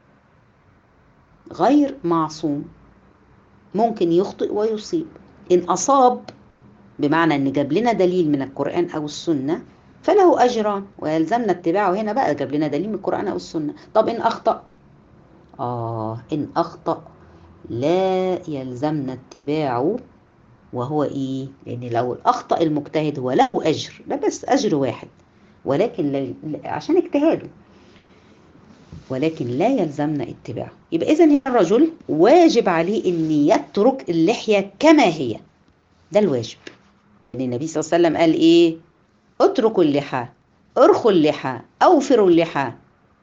Speaker 1: غير معصوم ممكن يخطئ ويصيب إن أصاب بمعنى إن جاب لنا دليل من القرآن أو السنة فله أجران ويلزمنا اتباعه هنا بقى جاب لنا دليل من القرآن أو السنة طب إن أخطأ آه إن أخطأ لا يلزمنا اتباعه وهو إيه؟ لأن لو الأخطأ المجتهد هو له أجر لا بس أجر واحد ولكن لا عشان اجتهاده ولكن لا يلزمنا اتباعه يبقى إذا الرجل واجب عليه أن يترك اللحية كما هي ده الواجب لأن النبي صلى الله عليه وسلم قال إيه اتركوا اللحى ارخوا اللحى أوفروا اللحى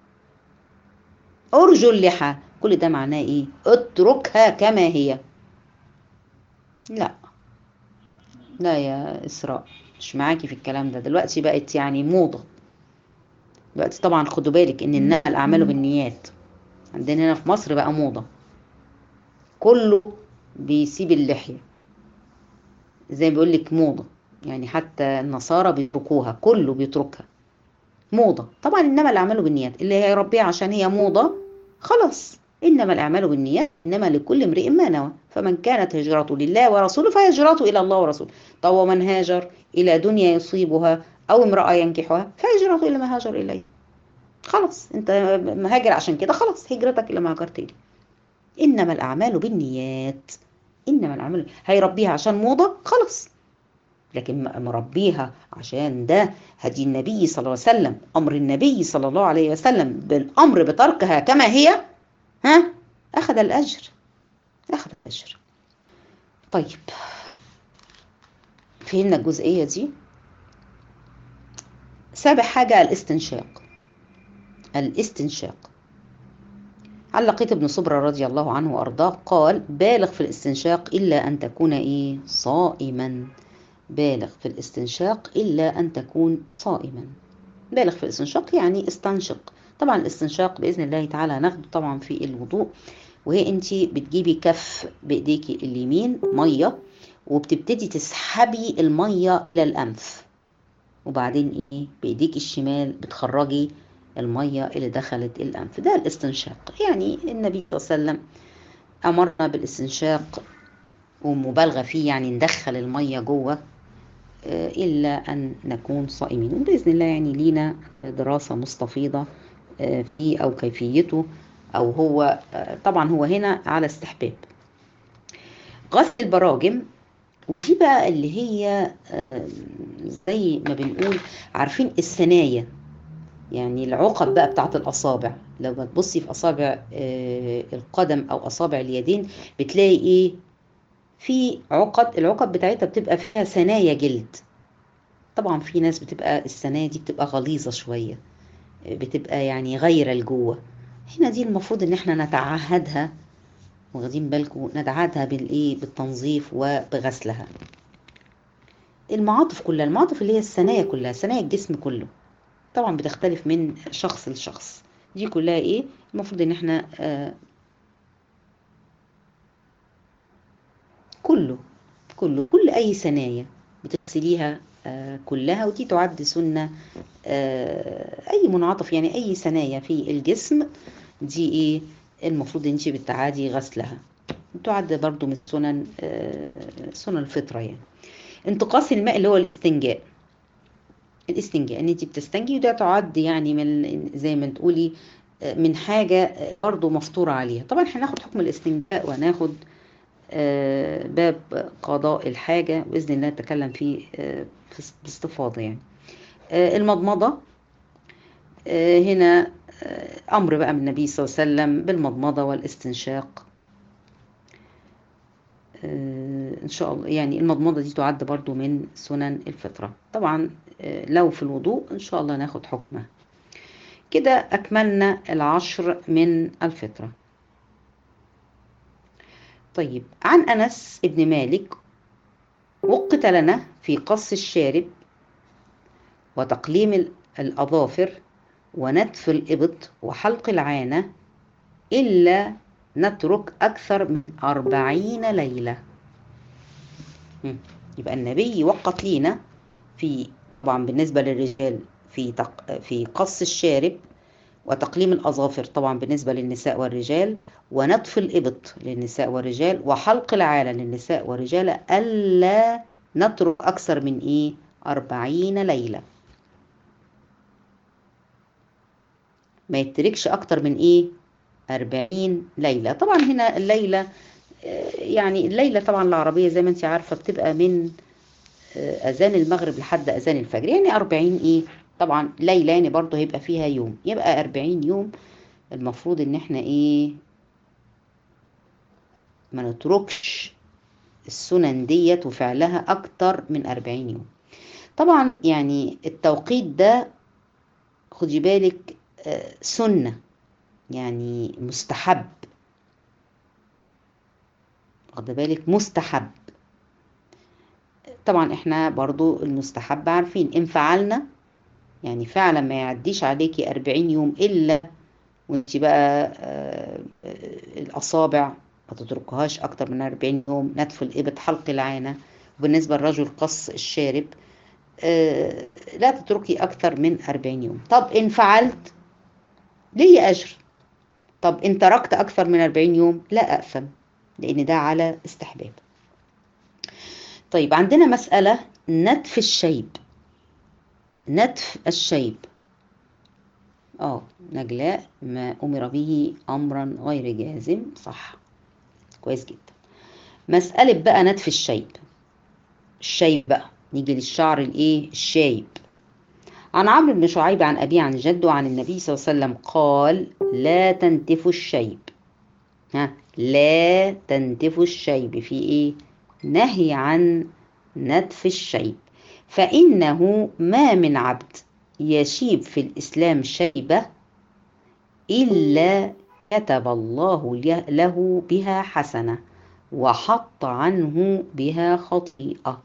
Speaker 1: ارجوا اللحى كل ده معناه ايه اتركها كما هي لا لا يا اسراء مش معاكي في الكلام ده دلوقتي بقت يعني موضه دلوقتي طبعا خدوا بالك ان انما الاعمال بالنيات عندنا هنا في مصر بقى موضه كله بيسيب اللحيه زي ما بيقول لك موضه يعني حتى النصارى بيتركوها كله بيتركها موضه طبعا انما الاعمال بالنيات اللي هيربيها عشان هي موضه خلاص انما الاعمال بالنيات انما لكل امرئ ما نوى فمن كانت هجرته لله ورسوله فهجرته الى الله ورسوله طب ومن هاجر الى دنيا يصيبها او امراه ينكحها فهجرته الى ما هاجر اليه خلاص انت مهاجر عشان كده خلاص هجرتك الى ما هاجرت اليه انما الاعمال بالنيات انما الاعمال هيربيها عشان موضه خلاص لكن مربيها عشان ده هدي النبي صلى الله عليه وسلم امر النبي صلى الله عليه وسلم بالامر بتركها كما هي ها اخذ الاجر اخذ الاجر طيب فهمنا الجزئيه دي سابع حاجه الاستنشاق الاستنشاق علقيت ابن صبرة رضي الله عنه وارضاه قال بالغ في الاستنشاق الا ان تكون ايه صائما بالغ في الاستنشاق إلا أن تكون صائما بالغ في الاستنشاق يعني استنشق طبعا الاستنشاق بإذن الله تعالى ناخده طبعا في الوضوء وهي انت بتجيبي كف بايديكي اليمين ميه وبتبتدي تسحبي الميه الى الانف وبعدين ايه بايديك الشمال بتخرجي الميه اللي دخلت الانف ده الاستنشاق يعني النبي صلى الله عليه وسلم امرنا بالاستنشاق ومبالغه فيه يعني ندخل الميه جوه إلا أن نكون صائمين وبإذن الله يعني لينا دراسة مستفيضة فيه أو كيفيته أو هو طبعا هو هنا على استحباب غسل البراجم ودي بقى اللي هي زي ما بنقول عارفين الثنايا يعني العقد بقى بتاعت الأصابع لو تبصي في أصابع القدم أو أصابع اليدين بتلاقي إيه في عقد العقد بتاعتها بتبقى فيها ثنايا جلد طبعا في ناس بتبقى الثنايا دي بتبقى غليظة شوية بتبقى يعني غير الجوه هنا دي المفروض ان احنا نتعهدها واخدين بالكم نتعهدها بالايه بالتنظيف وبغسلها المعاطف كلها المعاطف اللي هي الثنايا كلها ثنايا الجسم كله طبعا بتختلف من شخص لشخص دي كلها ايه المفروض ان احنا آه كله كله كل اي ثنايا بتغسليها آه كلها ودي تعد سنة آه اي منعطف يعني اي ثنايا في الجسم دي ايه المفروض انت بالتعادي غسلها تعد برضو من سنن آه سنن الفطرة يعني انتقاص الماء اللي هو الاستنجاء الاستنجاء ان انت بتستنجي وده تعد يعني من زي ما تقولي من حاجة برضو مفطورة عليها طبعا هناخد حكم الاستنجاء وهناخد باب قضاء الحاجة بإذن الله نتكلم فيه باستفاضة يعني المضمضة هنا أمر بقى من النبي صلى الله عليه وسلم بالمضمضة والاستنشاق إن شاء الله يعني المضمضة دي تعد برضو من سنن الفطرة طبعا لو في الوضوء إن شاء الله ناخد حكمها كده أكملنا العشر من الفطرة طيب عن أنس ابن مالك وقت لنا في قص الشارب وتقليم الأظافر ونتف الإبط وحلق العانة إلا نترك أكثر من أربعين ليلة يبقى النبي وقت لينا في طبعا بالنسبة للرجال في تق... في قص الشارب وتقليم الأظافر طبعا بالنسبة للنساء والرجال ونطف الإبط للنساء والرجال وحلق العالة للنساء والرجال ألا نترك أكثر من إيه أربعين ليلة ما يتركش أكتر من إيه أربعين ليلة طبعا هنا الليلة يعني الليلة طبعا العربية زي ما انت عارفة بتبقى من أذان المغرب لحد أذان الفجر يعني أربعين إيه طبعا ليلة يعني برضه هيبقى فيها يوم يبقى أربعين يوم المفروض إن احنا إيه ما نتركش السنن ديت وفعلها أكتر من أربعين يوم طبعا يعني التوقيت ده خدي بالك سنة يعني مستحب واخده بالك مستحب طبعا احنا برضو المستحب عارفين ان فعلنا يعني فعلا ما يعديش عليكي أربعين يوم إلا وانت بقى آه الأصابع ما تتركهاش أكتر من أربعين يوم نتف الإبط حلق العانة وبالنسبة للرجل قص الشارب آه لا تتركي أكتر من أربعين يوم طب إن فعلت لي أجر طب إن تركت أكثر من أربعين يوم لا أأثم لأن ده على استحباب طيب عندنا مسألة نتف الشيب نتف الشيب اه نجلاء ما أمر به أمرا غير جازم صح كويس جدا مسألة بقى نتف الشيب الشيب بقى نيجي للشعر الايه الشايب عن عمرو بن شعيب عن أبيه عن جده عن النبي صلى الله عليه وسلم قال لا تنتفوا الشيب ها لا تنتفوا الشيب في ايه نهي عن نتف الشيب فإنه ما من عبد يشيب في الإسلام شيبة إلا كتب الله له بها حسنة وحط عنه بها خطيئة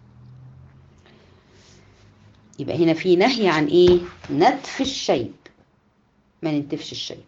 Speaker 1: يبقى هنا في نهي عن ايه نتف الشيب ما ننتفش الشيب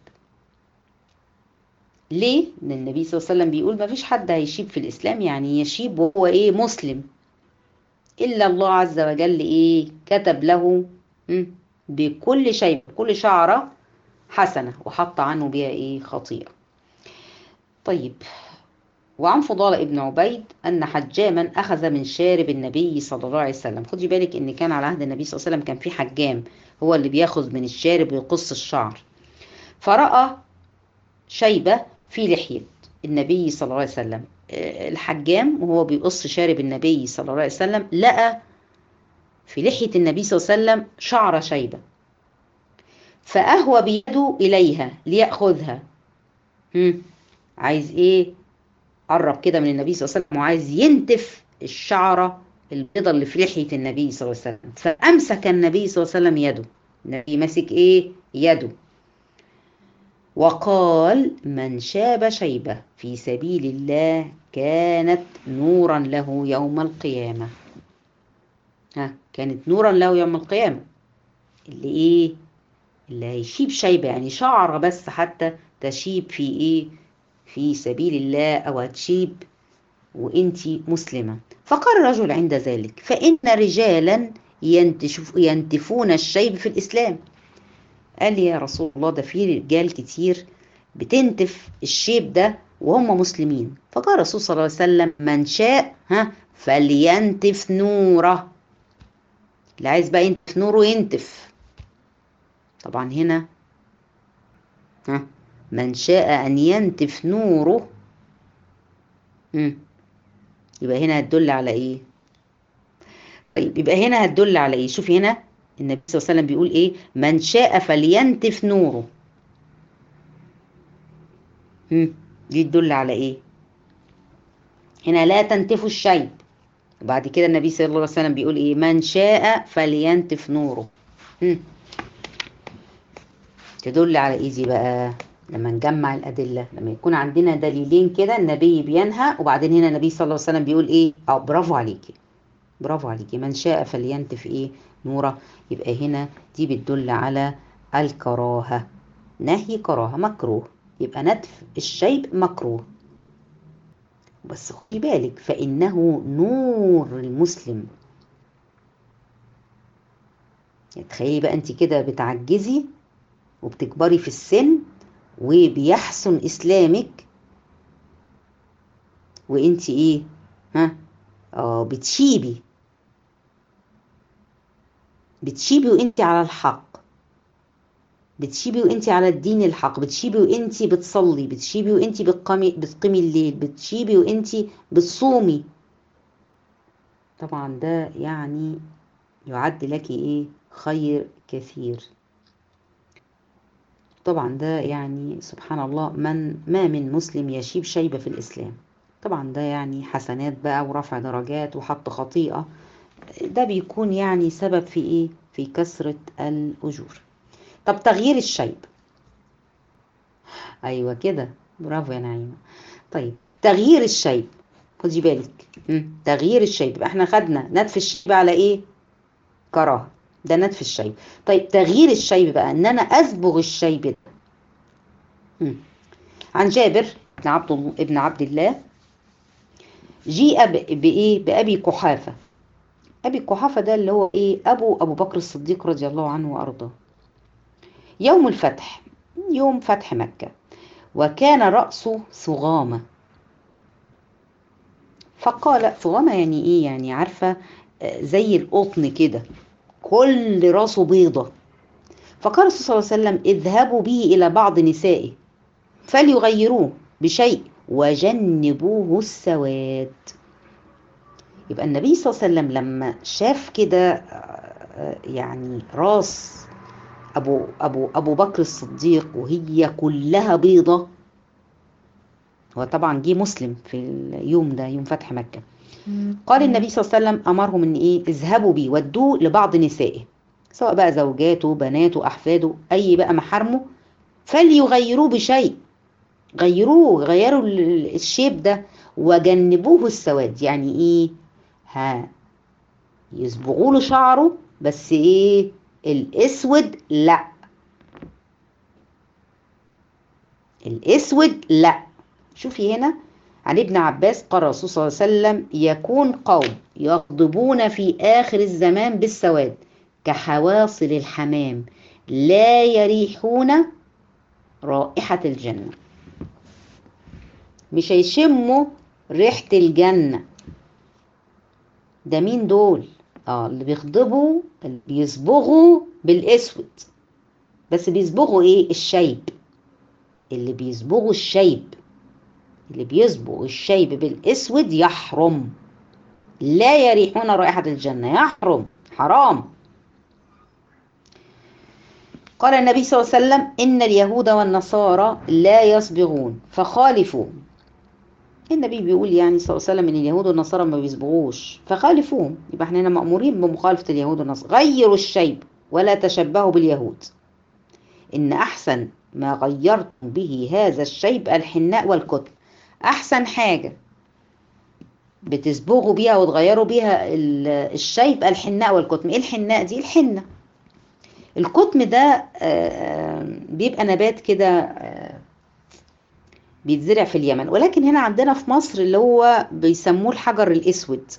Speaker 1: ليه ان النبي صلى الله عليه وسلم بيقول ما فيش حد هيشيب في الاسلام يعني يشيب وهو ايه مسلم الا الله عز وجل ايه كتب له بكل شيء بكل شعره حسنه وحط عنه بها ايه خطيئه طيب وعن فضالة ابن عبيد أن حجاما أخذ من شارب النبي صلى الله عليه وسلم خدي بالك إن كان على عهد النبي صلى الله عليه وسلم كان في حجام هو اللي بياخذ من الشارب ويقص الشعر فرأى شيبة في لحية النبي صلى الله عليه وسلم الحجام وهو بيقص شارب النبي صلى الله عليه وسلم لقى في لحية النبي صلى الله عليه وسلم شعر شيبة فأهوى بيده إليها ليأخذها هم. عايز إيه قرب كده من النبي صلى الله عليه وسلم وعايز ينتف الشعرة البيضة اللي في لحية النبي صلى الله عليه وسلم فأمسك النبي صلى الله عليه وسلم يده النبي ماسك إيه يده وقال من شاب شيبة في سبيل الله كانت نورا له يوم القيامة ها كانت نورا له يوم القيامة اللي ايه اللي هيشيب شيبة يعني شعر بس حتى تشيب في ايه في سبيل الله او هتشيب وانتي مسلمة فقال الرجل عند ذلك فإن رجالا ينتشف ينتفون الشيب في الإسلام قال لي يا رسول الله ده في رجال كتير بتنتف الشيب ده وهم مسلمين فقال الرسول صلى الله عليه وسلم من شاء ها فلينتف نوره اللي عايز بقى ينتف نوره ينتف طبعا هنا ها من شاء أن ينتف نوره مم. يبقى هنا هتدل على ايه طيب يبقى هنا هتدل على ايه شوفي هنا النبي صلى الله عليه وسلم بيقول ايه من شاء فلينتف نوره هم. دي تدل على ايه هنا لا تنتفوا الشيب وبعد كده النبي صلى الله عليه وسلم بيقول ايه من شاء فلينتف نوره هم. تدل على ايه دي بقى لما نجمع الادله لما يكون عندنا دليلين كده النبي بينهى وبعدين هنا النبي صلى الله عليه وسلم بيقول ايه اه برافو عليكي برافو عليكي من شاء فلينتف ايه نوره يبقى هنا دي بتدل على الكراهه نهي كراهه مكروه يبقى نتف الشيب مكروه بس خدي بالك فانه نور المسلم تخيلي بقى انت كده بتعجزي وبتكبري في السن وبيحسن اسلامك وانت ايه ها اه بتشيبي بتشيبي وانت على الحق بتشيبي وانت على الدين الحق بتشيبي وانت بتصلي بتشيبي وانت بتقيمي بتقيمي الليل بتشيبي وانت بتصومي طبعا ده يعني يعد لك ايه خير كثير طبعا ده يعني سبحان الله من ما من مسلم يشيب شيبة في الإسلام طبعا ده يعني حسنات بقى ورفع درجات وحط خطيئة ده بيكون يعني سبب في ايه في كثرة الأجور طب تغيير الشيب ايوه كده برافو يا نعيمة طيب تغيير الشيب خدي بالك تغيير الشيب يبقى احنا خدنا نتف الشيب على ايه كراهه ده نتف الشيب طيب تغيير الشيب بقى ان انا اصبغ الشيب ده مم. عن جابر بن عبد ابن عبد الله جيء بايه بابي قحافه ابي قحافه ده اللي هو ايه ابو ابو بكر الصديق رضي الله عنه وارضاه يوم الفتح يوم فتح مكه وكان راسه صغامه فقال صغامه يعني ايه يعني عارفه زي القطن كده كل راسه بيضة فقال الرسول صلى الله عليه وسلم اذهبوا به إلى بعض نسائه فليغيروه بشيء وجنبوه السواد يبقى النبي صلى الله عليه وسلم لما شاف كده يعني راس أبو, أبو, أبو بكر الصديق وهي كلها بيضة هو طبعا جه مسلم في اليوم ده يوم فتح مكة قال النبي صلى الله عليه وسلم امرهم ان ايه اذهبوا بيه ودوه لبعض نسائه سواء بقى زوجاته بناته احفاده اي بقى محارمه فليغيروه بشيء غيروه غيروا الشيب ده وجنبوه السواد يعني ايه ها يصبغوا له شعره بس ايه الاسود لا الاسود لا شوفي هنا عن ابن عباس قال الرسول صلى الله عليه وسلم يكون قوم يغضبون في آخر الزمان بالسواد كحواصل الحمام لا يريحون رائحة الجنة مش هيشموا ريحة الجنة ده مين دول؟ اه اللي بيغضبوا اللي بيصبغوا بالاسود بس بيصبغوا ايه الشيب اللي بيصبغوا الشيب اللي بيصبغ الشيب بالاسود يحرم لا يريحون رائحة الجنة يحرم حرام قال النبي صلى الله عليه وسلم إن اليهود والنصارى لا يصبغون فخالفوا النبي بيقول يعني صلى الله عليه وسلم إن اليهود والنصارى ما بيصبغوش فخالفوهم يبقى احنا هنا مأمورين بمخالفة اليهود والنصارى غيروا الشيب ولا تشبهوا باليهود إن أحسن ما غيرتم به هذا الشيب الحناء والكتب احسن حاجة بتصبغوا بيها وتغيروا بيها الشيب الحناء والكتم ايه الحناء دي الحنة الكتم ده بيبقى نبات كده بيتزرع في اليمن ولكن هنا عندنا في مصر اللي هو بيسموه الحجر الاسود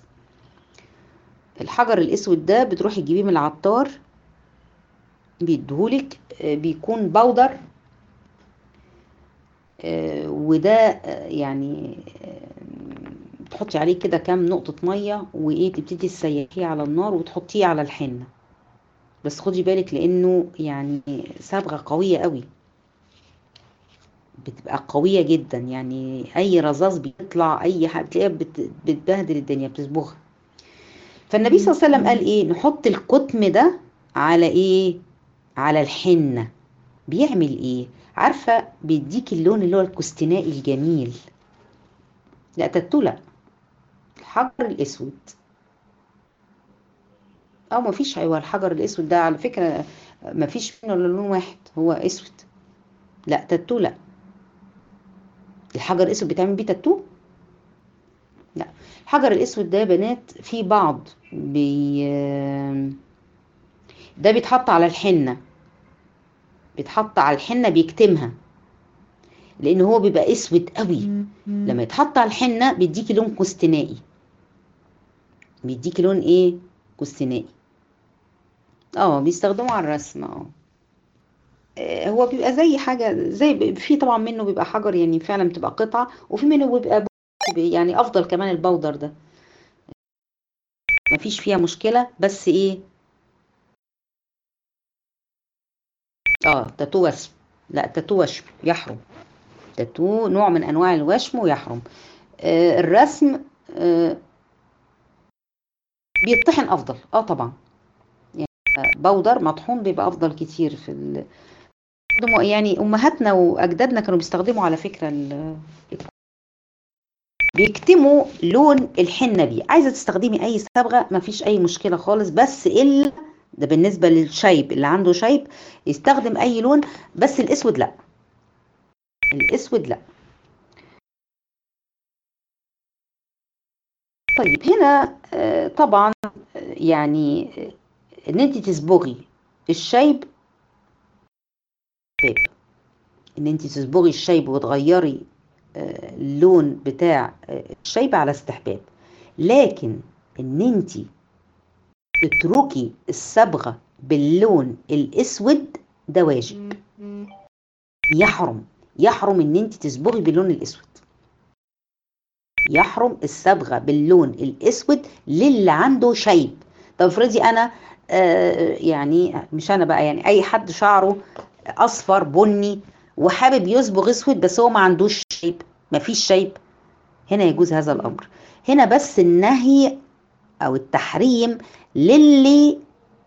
Speaker 1: الحجر الاسود ده بتروحي تجيبيه من العطار بيديهولك بيكون بودر وده يعني تحطي عليه كده كام نقطة مية وايه تبتدي تسيحيه على النار وتحطيه على الحنة بس خدي بالك لانه يعني صبغة قوية قوي بتبقى قوية جدا يعني اي رذاذ بيطلع اي حاجة بتلاقيها بتبهدل الدنيا بتصبغها فالنبي صلى الله عليه وسلم قال ايه نحط الكتم ده على ايه على الحنة بيعمل ايه عارفة بيديك اللون اللي هو الكستنائي الجميل لا تتو لا الحجر الاسود او مفيش ايوه الحجر الاسود ده على فكرة مفيش منه الا لون واحد هو اسود لا تاتو لا الحجر الاسود بتعمل بيه تاتو لا الحجر الاسود ده يا بنات في بعض بي ده بيتحط على الحنه بيتحط على الحنه بيكتمها لان هو بيبقى اسود قوي لما يتحط على الحنه بيديكي لون كستنائي بيديكي لون ايه كستنائي اه بيستخدموه على الرسم اه آه، هو بيبقى زي حاجه زي ب- في طبعا منه بيبقى حجر يعني فعلا بتبقى قطعه وفي منه بيبقى ب- يعني افضل كمان البودر ده مفيش فيها مشكله بس ايه اه تاتو وشم لا تاتو وشم يحرم تاتو نوع من انواع الوشم ويحرم آه الرسم آه بيطحن افضل اه طبعا يعني آه، بودر مطحون بيبقى افضل كتير في ال... بيستخدموا- يعني امهاتنا واجدادنا كانوا بيستخدموا على فكره ال... بيكتموا لون الحنه بيه عايزه تستخدمي اي صبغه مفيش اي مشكله خالص بس الا ده بالنسبه للشيب اللي عنده شيب يستخدم اي لون بس الاسود لا الاسود لا طيب هنا آه، طبعا آه، يعني آه، ان انت تصبغي الشيب باب ان انت تصبغي الشيب وتغيري آه، اللون بتاع آه، الشيب على استحباب لكن ان انت تتركي الصبغه باللون الاسود ده واجب يحرم يحرم ان انت تصبغي باللون الاسود يحرم الصبغه باللون الاسود للي عنده شيب طب افرضي انا آه يعني مش انا بقى يعني اي حد شعره اصفر بني وحابب يصبغ اسود بس هو ما عندوش شيب ما فيش شيب هنا يجوز هذا الامر هنا بس النهي او التحريم للي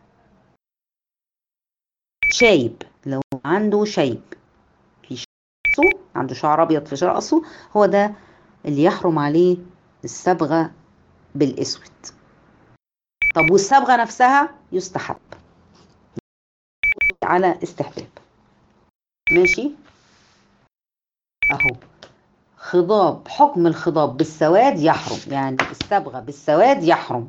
Speaker 1: شايب لو عنده شيب في راسه عنده شعر ابيض في راسه هو ده اللي يحرم عليه الصبغه بالاسود طب والصبغه نفسها يستحب على استحباب ماشي اهو خضاب حكم الخضاب بالسواد يحرم يعني الصبغه بالسواد يحرم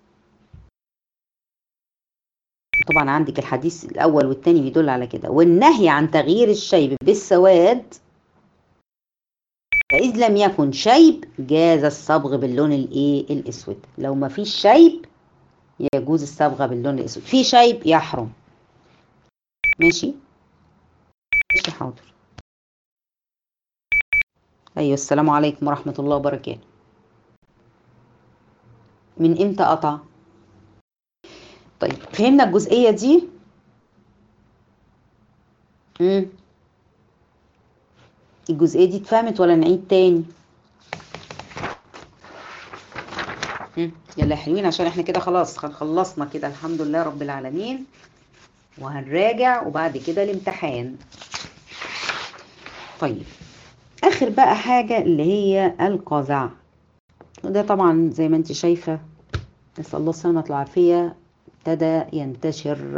Speaker 1: طبعا عندك الحديث الاول والثاني بيدل على كده والنهي عن تغيير الشيب بالسواد فإذ لم يكن شيب جاز الصبغ باللون الايه الاسود لو ما فيش شيب يجوز الصبغه باللون الاسود في شيب يحرم ماشي ماشي حاضر ايوه السلام عليكم ورحمه الله وبركاته من امتى قطع طيب فهمنا الجزئيه دي امم الجزئيه دي اتفهمت ولا نعيد تاني مم. يلا يا حلوين عشان احنا كده خلاص خلصنا كده الحمد لله رب العالمين وهنراجع وبعد كده الامتحان طيب اخر بقى حاجة اللي هي القزع وده طبعا زي ما انت شايفة نسأل الله السلامة والعافية ابتدى ينتشر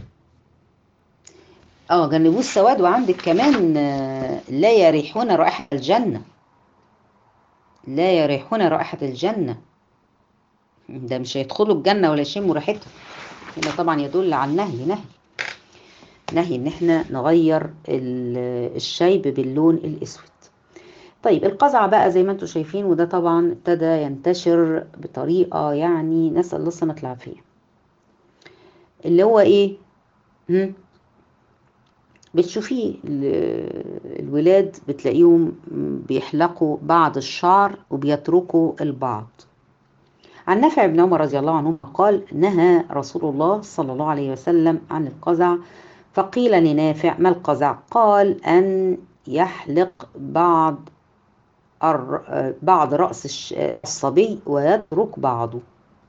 Speaker 1: اه جنبوه السواد وعندك كمان آه، لا يريحون رائحة الجنة لا يريحون رائحة الجنة ده مش هيدخلوا الجنة ولا يشموا ريحتها هنا طبعا يدل على النهي نهي نهي ان احنا نغير ال- الشيب باللون الاسود طيب القزع بقى زي ما انتم شايفين وده طبعا ابتدى ينتشر بطريقة يعني نسأل الله السلامة والعافية اللي هو ايه هم؟ بتشوفيه ال- الولاد بتلاقيهم بيحلقوا بعض الشعر وبيتركوا البعض عن نافع بن عمر رضي الله عنهما قال نهى رسول الله صلى الله عليه وسلم عن القزع فقيل لنافع ما القزع قال أن يحلق بعض الر- بعض رأس الش- الصبي ويترك بعضه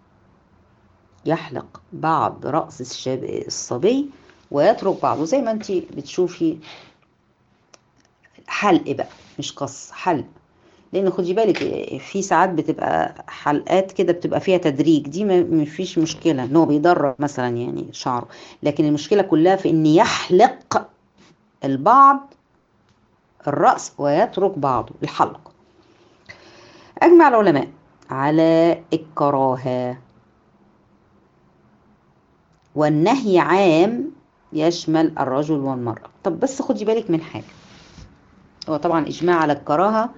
Speaker 1: يحلق بعض رأس الشاب الصبي ويترك بعضه زي ما انت بتشوفي حلق بقى مش قص حلق لان خدي بالك في ساعات بتبقى حلقات كده بتبقى فيها تدريج دي ما فيش مشكله ان هو بيدرج مثلا يعني شعره لكن المشكله كلها في ان يحلق البعض الراس ويترك بعضه الحلق اجمع العلماء على الكراهه والنهي عام يشمل الرجل والمراه طب بس خدي بالك من حاجه هو طبعا اجماع على الكراهه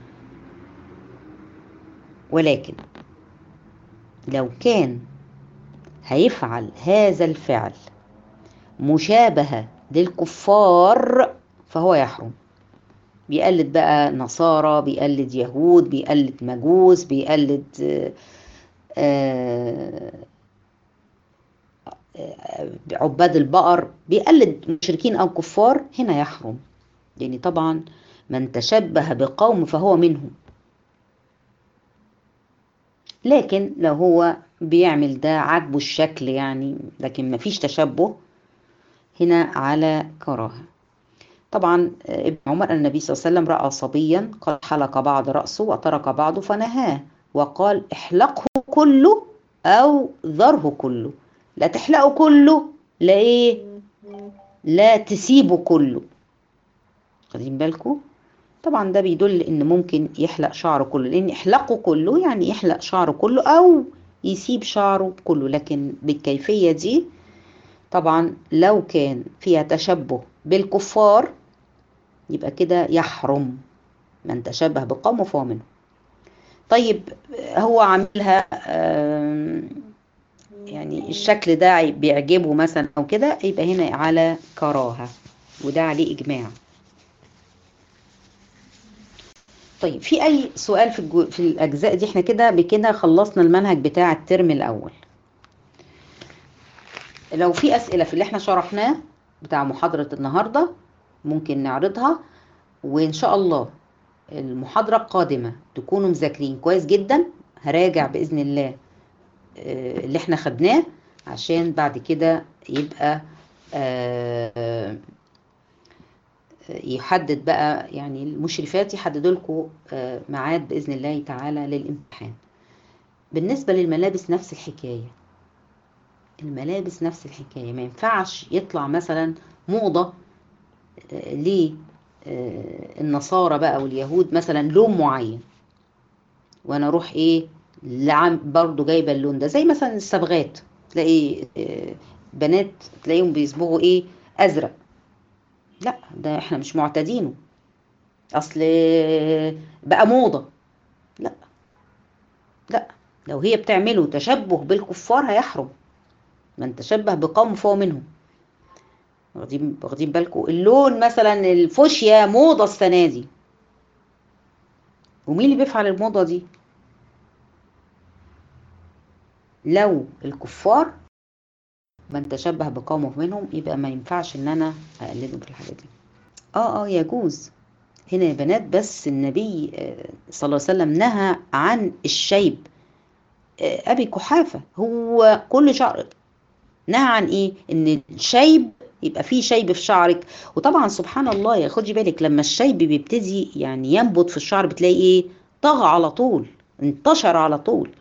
Speaker 1: ولكن لو كان هيفعل هذا الفعل مشابهة للكفار فهو يحرم بيقلد بقى نصارى بيقلد يهود بيقلد مجوس بيقلد عباد البقر بيقلد مشركين أو كفار هنا يحرم يعني طبعا من تشبه بقوم فهو منهم لكن لو هو بيعمل ده عاجبه الشكل يعني لكن مفيش تشبه هنا على كراهة طبعا ابن عمر النبي صلى الله عليه وسلم رأى صبيا قد حلق بعض رأسه وترك بعضه فنهاه وقال احلقه كله أو ذره كله لا تحلقه كله لا ايه لا تسيبه كله خدين بالكم طبعا ده بيدل ان ممكن يحلق شعره كله لان يحلقه كله يعني يحلق شعره كله او يسيب شعره كله لكن بالكيفية دي طبعا لو كان فيها تشبه بالكفار يبقى كده يحرم من تشبه بقوم فهو منه طيب هو عاملها يعني الشكل ده بيعجبه مثلا او كده يبقى هنا على كراهة وده عليه اجماع طيب في اي سؤال في الجو... في الاجزاء دي احنا كده بكده خلصنا المنهج بتاع الترم الاول لو في اسئله في اللي احنا شرحناه بتاع محاضره النهارده ممكن نعرضها وان شاء الله المحاضره القادمه تكونوا مذاكرين كويس جدا هراجع باذن الله اللي احنا خدناه عشان بعد كده يبقى يحدد بقى يعني المشرفات يحددوا لكم ميعاد باذن الله تعالى للامتحان بالنسبه للملابس نفس الحكايه الملابس نفس الحكايه ما ينفعش يطلع مثلا موضه للنصارى بقى واليهود مثلا لون معين وانا اروح ايه لعم برضو جايبه اللون ده زي مثلا الصبغات تلاقي بنات تلاقيهم بيصبغوا ايه ازرق لا ده احنا مش معتادينه اصل بقى موضة لا لا لو هي بتعمله تشبه بالكفار هيحرم من تشبه بقوم فهو منهم واخدين واخدين بالكم اللون مثلا الفوشيا موضة السنة دي ومين اللي بيفعل الموضة دي لو الكفار من تشبه بقوم منهم يبقى ما ينفعش ان انا اقلده في الحاجات دي اه اه يجوز هنا يا بنات بس النبي صلى الله عليه وسلم نهى عن الشيب ابي قحافه هو كل شعر نهى عن ايه ان الشيب يبقى فيه شيب في شعرك وطبعا سبحان الله يا خدي بالك لما الشيب بيبتدي يعني ينبت في الشعر بتلاقي ايه طغى على طول انتشر على طول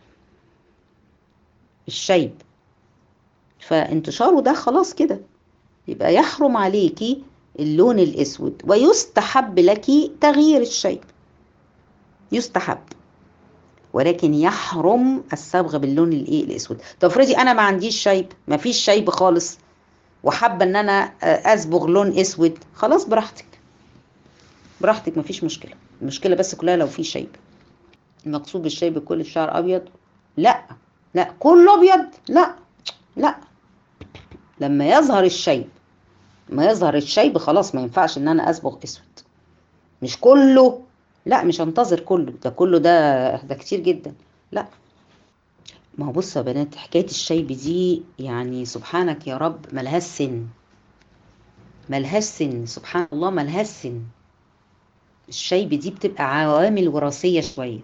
Speaker 1: الشيب فانتشاره ده خلاص كده يبقى يحرم عليكي اللون الاسود ويستحب لك تغيير الشيب يستحب ولكن يحرم الصبغ باللون الايه الاسود طب افرضي انا ما عنديش شيب ما فيش شيب خالص وحابه ان انا اصبغ لون اسود خلاص براحتك براحتك ما فيش مشكله المشكله بس كلها لو في شيب المقصود بالشيب كل الشعر ابيض لا لا كله ابيض لا لا لما يظهر الشيب ما يظهر الشيب خلاص ما ينفعش ان انا اصبغ اسود مش كله لا مش هنتظر كله ده كله ده ده كتير جدا لا ما هو بصوا يا بنات حكايه الشيب دي يعني سبحانك يا رب ملهاش سن ملهاش سن سبحان الله ملهاش سن الشيب دي بتبقى عوامل وراثيه شويه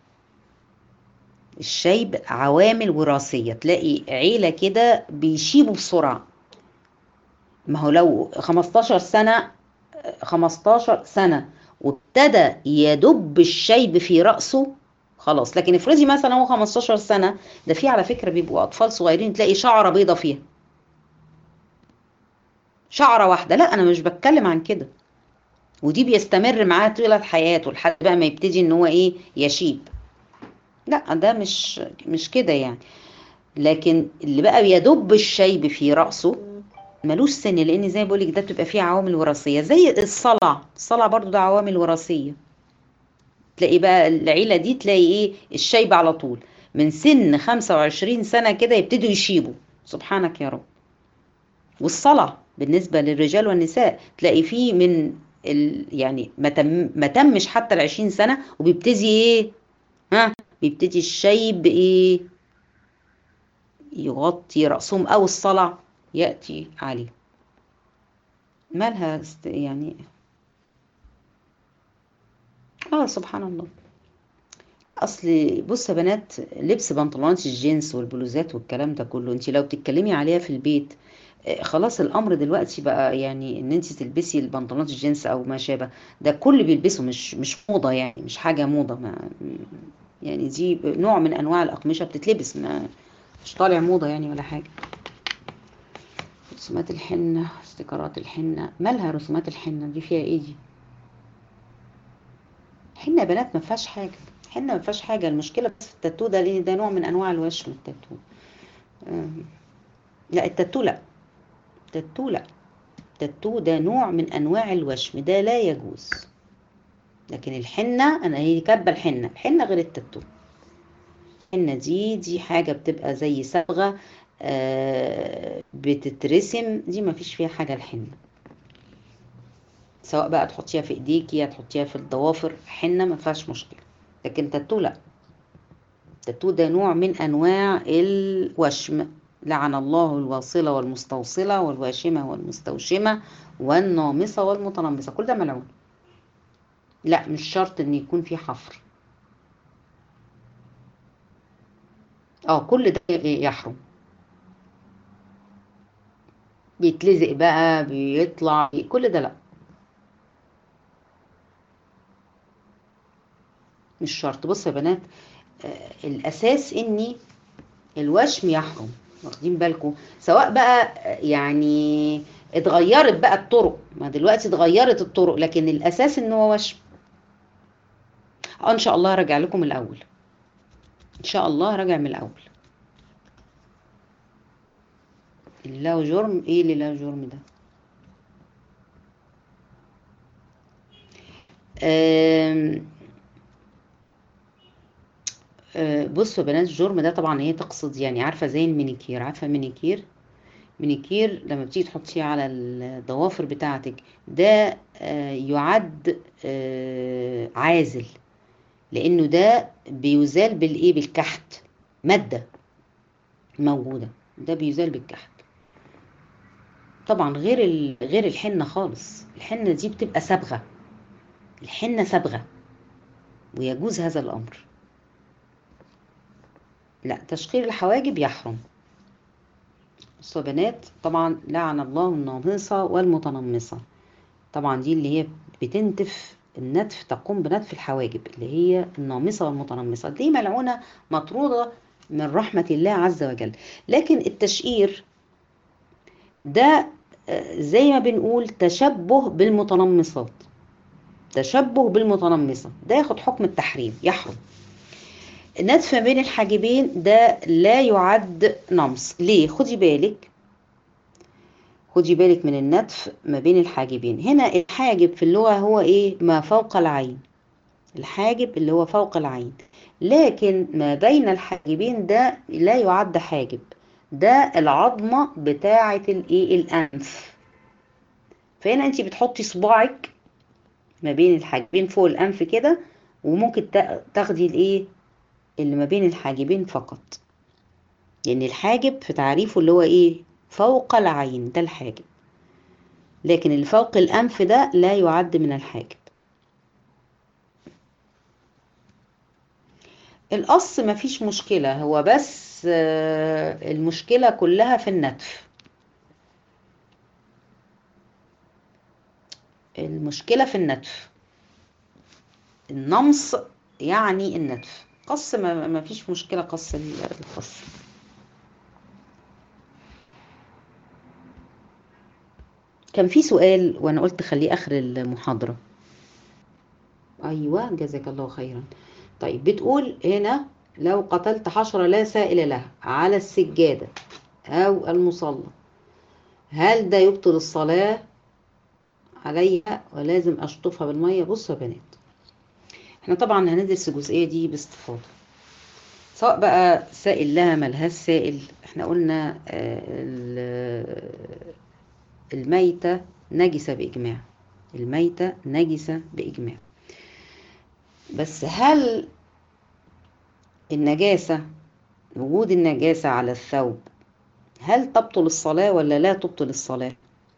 Speaker 1: الشيب عوامل وراثيه تلاقي عيله كده بيشيبوا بسرعه ما هو لو 15 سنه 15 سنه وابتدى يدب الشيب في رأسه خلاص لكن افرضي مثلا هو 15 سنة ده في على فكرة بيبقوا أطفال صغيرين تلاقي شعرة بيضة فيها شعرة واحدة لا أنا مش بتكلم عن كده ودي بيستمر معاه طيلة حياته لحد بقى ما يبتدي ان هو ايه يشيب لا ده مش مش كده يعني لكن اللي بقى بيدب الشيب في رأسه ملوش سن لان زي ما بقولك ده بتبقى فيه عوامل وراثيه زي الصلع الصلع برضو ده عوامل وراثيه تلاقي بقى العيله دي تلاقي ايه الشيب على طول من سن 25 سنه كده يبتدوا يشيبوا سبحانك يا رب والصلع بالنسبه للرجال والنساء تلاقي فيه من ال يعني ما تم ما تمش حتى ال 20 سنه وبيبتدي ايه ها بيبتدي الشيب ايه يغطي راسهم او الصلع يأتي عليه مالها است... يعني اه سبحان الله اصل بص يا بنات لبس بنطلونات الجينز والبلوزات والكلام ده كله انت لو بتتكلمي عليها في البيت آه خلاص الامر دلوقتي بقى يعني ان انت تلبسي البنطلونات الجينز او ما شابه ده كل بيلبسه مش مش موضه يعني مش حاجه موضه ما يعني دي نوع من انواع الاقمشه بتتلبس ما مش طالع موضه يعني ولا حاجه رسومات الحنة استيكرات الحنة مالها رسومات الحنة دي فيها ايه دي حنة يا بنات ما فيهاش حاجة حنة ما فيهاش حاجة المشكلة بس في التاتو ده لان ده نوع من انواع الوشم التاتو لا التاتو لا التاتو لا التاتو ده نوع من انواع الوشم ده لا يجوز لكن الحنة انا هي كاتبة الحنة الحنة غير التاتو الحنة دي دي حاجة بتبقى زي صبغة آه بتترسم دي ما فيش فيها حاجة الحنة سواء بقى تحطيها في ايديكي يا تحطيها في الضوافر حنة ما فيهاش مشكلة لكن تاتو لا التاتو ده نوع من انواع الوشم لعن الله الواصلة والمستوصلة والواشمة والمستوشمة والنامصة والمتنمصة كل ده ملعون لا مش شرط ان يكون في حفر اه كل ده يحرم بيتلزق بقى بيطلع كل ده لا مش شرط بص يا بنات آه الاساس اني الوشم يحرم واخدين بالكم سواء بقى يعني اتغيرت بقى الطرق ما دلوقتي اتغيرت الطرق لكن الاساس ان هو وشم اه ان شاء الله راجع لكم الاول ان شاء الله راجع من الاول له جرم ايه اللي له جرم ده آم آم بصوا يا بنات الجرم ده طبعا هي تقصد يعني عارفه زي المينيكير عارفه المينيكير مينيكير لما بتيجي تحطيه على الضوافر بتاعتك ده يعد عازل لانه ده بيزال بالايه بالكحت ماده موجوده ده بيزال بالكحت طبعا غير غير الحنه خالص الحنه دي بتبقى صبغه الحنه صبغه ويجوز هذا الامر لا تشقير الحواجب يحرم بصوا يا بنات طبعا لعن الله النامصه والمتنمصه طبعا دي اللي هي بتنتف النتف تقوم بنتف الحواجب اللي هي النامصه والمتنمصه دي ملعونه مطروده من رحمه الله عز وجل لكن التشقير ده زي ما بنقول تشبه بالمتنمصات تشبه بالمتنمصة ده ياخد حكم التحريم يحرم النتف ما بين الحاجبين ده لا يعد نمص ليه خدي بالك خدي بالك من النتف ما بين الحاجبين هنا الحاجب في اللغة هو ايه ما فوق العين الحاجب اللي هو فوق العين لكن ما بين الحاجبين ده لا يعد حاجب ده العظمة بتاعة الايه الانف فهنا انت بتحطي صباعك ما بين الحاجبين فوق الانف كده وممكن تاخدي الايه اللي ما بين الحاجبين فقط لان يعني الحاجب في تعريفه اللي هو ايه فوق العين ده الحاجب لكن اللي فوق الانف ده لا يعد من الحاجب القص مفيش مشكلة هو بس المشكلة كلها في النتف المشكلة في النتف النمص يعني النتف قص ما, ما فيش مشكلة قص القص كان في سؤال وانا قلت خليه اخر المحاضرة ايوه جزاك الله خيرا طيب بتقول هنا لو قتلت حشرة لا سائل لها على السجادة او المصلى هل ده يبطل الصلاة عليها ولازم اشطفها بالمية بصوا يا بنات احنا طبعا هندرس الجزئية دي باستفاضة سواء بقى سائل لها ملهاش سائل احنا قلنا الميتة نجسة بإجماع الميتة نجسة بإجماع بس هل النجاسة وجود النجاسة على الثوب هل تبطل الصلاة ولا لا تبطل الصلاة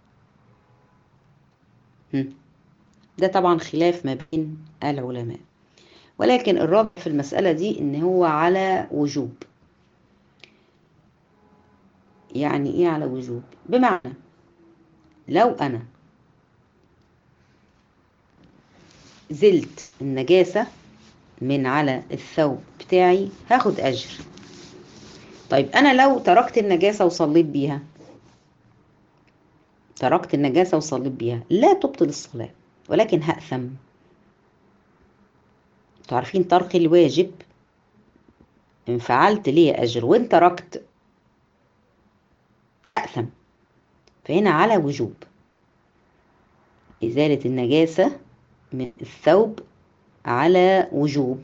Speaker 1: ده طبعا خلاف ما بين العلماء ولكن الراجح في المسألة دي ان هو على وجوب يعني ايه على وجوب بمعنى لو انا زلت النجاسة من على الثوب بتاعي هاخد اجر طيب انا لو تركت النجاسة وصليت بيها تركت النجاسة وصليت بيها لا تبطل الصلاة ولكن هأثم تعرفين ترك الواجب ان فعلت ليه اجر وان تركت أأثم فهنا على وجوب إزالة النجاسة من الثوب على وجوب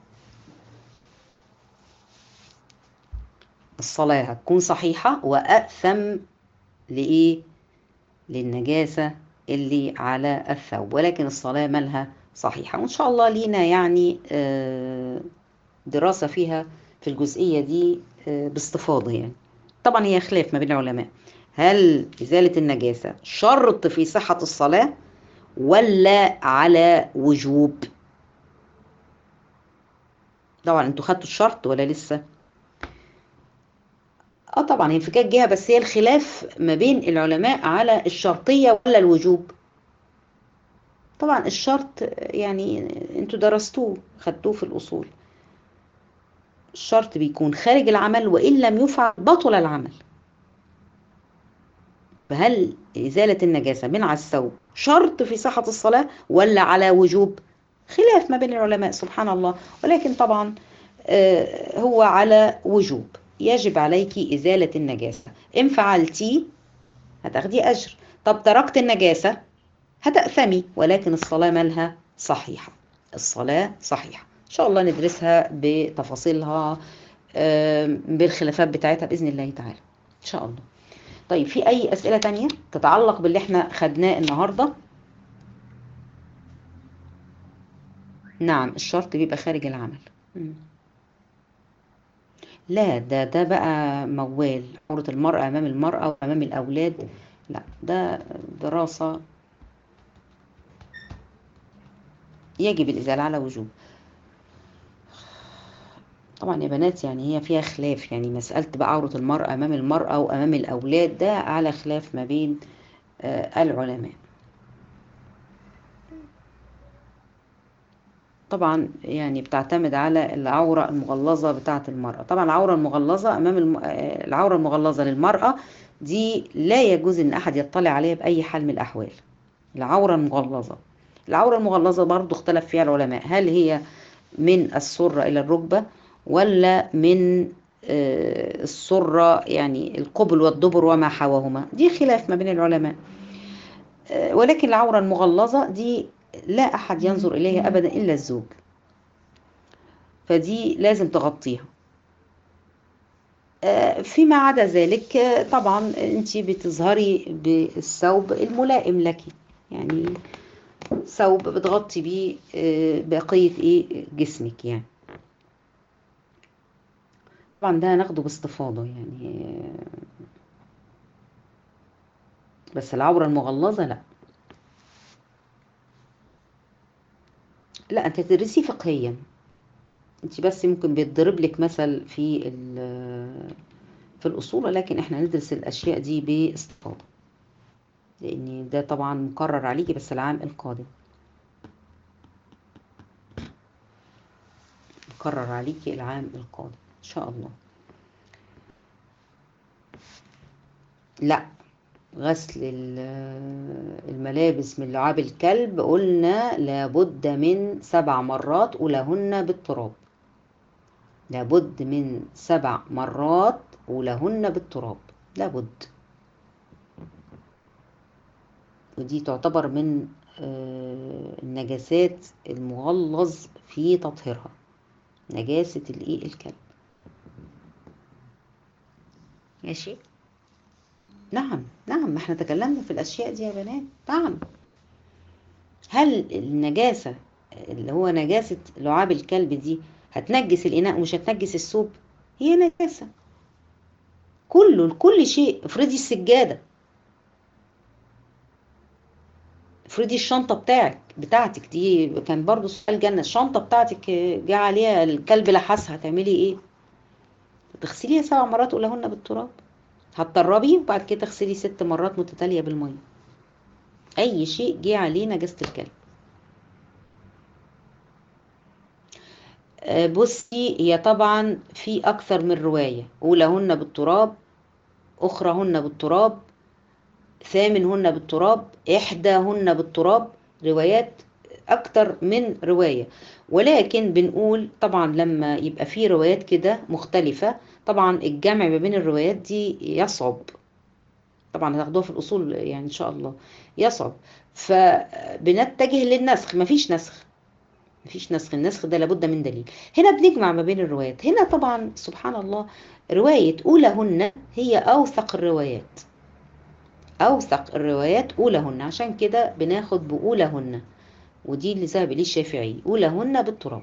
Speaker 1: الصلاة هتكون صحيحة وأأثم لإيه؟ للنجاسة اللي على الثوب ولكن الصلاة مالها صحيحة وإن شاء الله لينا يعني دراسة فيها في الجزئية دي باستفاضة يعني طبعا هي خلاف ما بين العلماء هل إزالة النجاسة شرط في صحة الصلاة ولا على وجوب طبعا انتوا خدتوا الشرط ولا لسه اه طبعا هي انفكاك جهه بس هي الخلاف ما بين العلماء على الشرطيه ولا الوجوب طبعا الشرط يعني انتوا درستوه خدتوه في الاصول الشرط بيكون خارج العمل وان لم يفعل بطل العمل فهل إزالة النجاسة من على الثوب شرط في صحة الصلاة ولا على وجوب خلاف ما بين العلماء سبحان الله ولكن طبعا هو على وجوب يجب عليك إزالة النجاسة إن فعلتي هتاخدي أجر طب تركت النجاسة هتأثمي ولكن الصلاة مالها صحيحة الصلاة صحيحة إن شاء الله ندرسها بتفاصيلها بالخلافات بتاعتها بإذن الله تعالى إن شاء الله طيب في أي أسئلة تانية تتعلق باللي احنا خدناه النهاردة نعم الشرط بيبقى خارج العمل لا ده ده بقى موال عورة المرأة أمام المرأة وأمام الأولاد لا ده دراسة يجب الإزالة على وجوب طبعا يا بنات يعني هي فيها خلاف يعني مسألة بقى عورة المرأة أمام المرأة وأمام الأولاد ده على خلاف ما بين آه العلماء طبعا يعني بتعتمد على العورة المغلظة بتاعة المرأة طبعا العورة المغلظة أمام الم... العورة المغلظة للمرأة دي لا يجوز إن أحد يطلع عليها بأي حال من الأحوال العورة المغلظة العورة المغلظة برضو اختلف فيها العلماء هل هي من السرة إلى الركبة ولا من السرة يعني القبل والدبر وما حواهما دي خلاف ما بين العلماء ولكن العورة المغلظة دي لا أحد ينظر إليها أبدا إلا الزوج فدي لازم تغطيها فيما عدا ذلك طبعا انت بتظهري بالثوب الملائم لك يعني ثوب بتغطي بيه بقية ايه جسمك يعني طبعا ده هناخده باستفاضة يعني بس العورة المغلظة لا لا انت تدرسي فقهيا انت بس ممكن بيتضرب لك مثل في في الاصول ولكن احنا ندرس الاشياء دي باستفاضه لان ده طبعا مقرر عليكي بس العام القادم هتكرر عليكي العام القادم ان شاء الله لا غسل الملابس من لعاب الكلب قلنا لابد من سبع مرات أولهن بالتراب لابد من سبع مرات أولهن بالتراب لابد ودي تعتبر من النجاسات المغلظ في تطهيرها نجاسة الايه الكلب ماشي نعم نعم ما احنا تكلمنا في الاشياء دي يا بنات نعم هل النجاسة اللي هو نجاسة لعاب الكلب دي هتنجس الإناء ومش هتنجس الثوب هي نجاسة كله كل شيء افرضي السجادة افرضي الشنطة بتاعك بتاعتك دي كان برضو سؤال جنة الشنطة بتاعتك جه عليها الكلب لحسها هتعملي ايه تغسليها سبع مرات قولهن بالتراب هتطربي وبعد كده تغسلي ست مرات متتالية بالمية اي شيء جه عليه نجاسة الكلب بصي هي طبعا في اكثر من رواية اولهن بالتراب اخرهن بالتراب ثامنهن بالتراب إحداهن بالتراب روايات أكتر من رواية ولكن بنقول طبعا لما يبقى في روايات كده مختلفة طبعا الجمع ما بين الروايات دي يصعب طبعا هتاخدوها في الأصول يعني إن شاء الله يصعب فبنتجه للنسخ مفيش نسخ مفيش نسخ النسخ ده لابد من دليل هنا بنجمع ما بين الروايات هنا طبعا سبحان الله رواية أولهن هي أوثق الروايات أوثق الروايات أولهن عشان كده بناخد بأولهن ودي اللي ذهب إليه الشافعي أولهن بالتراب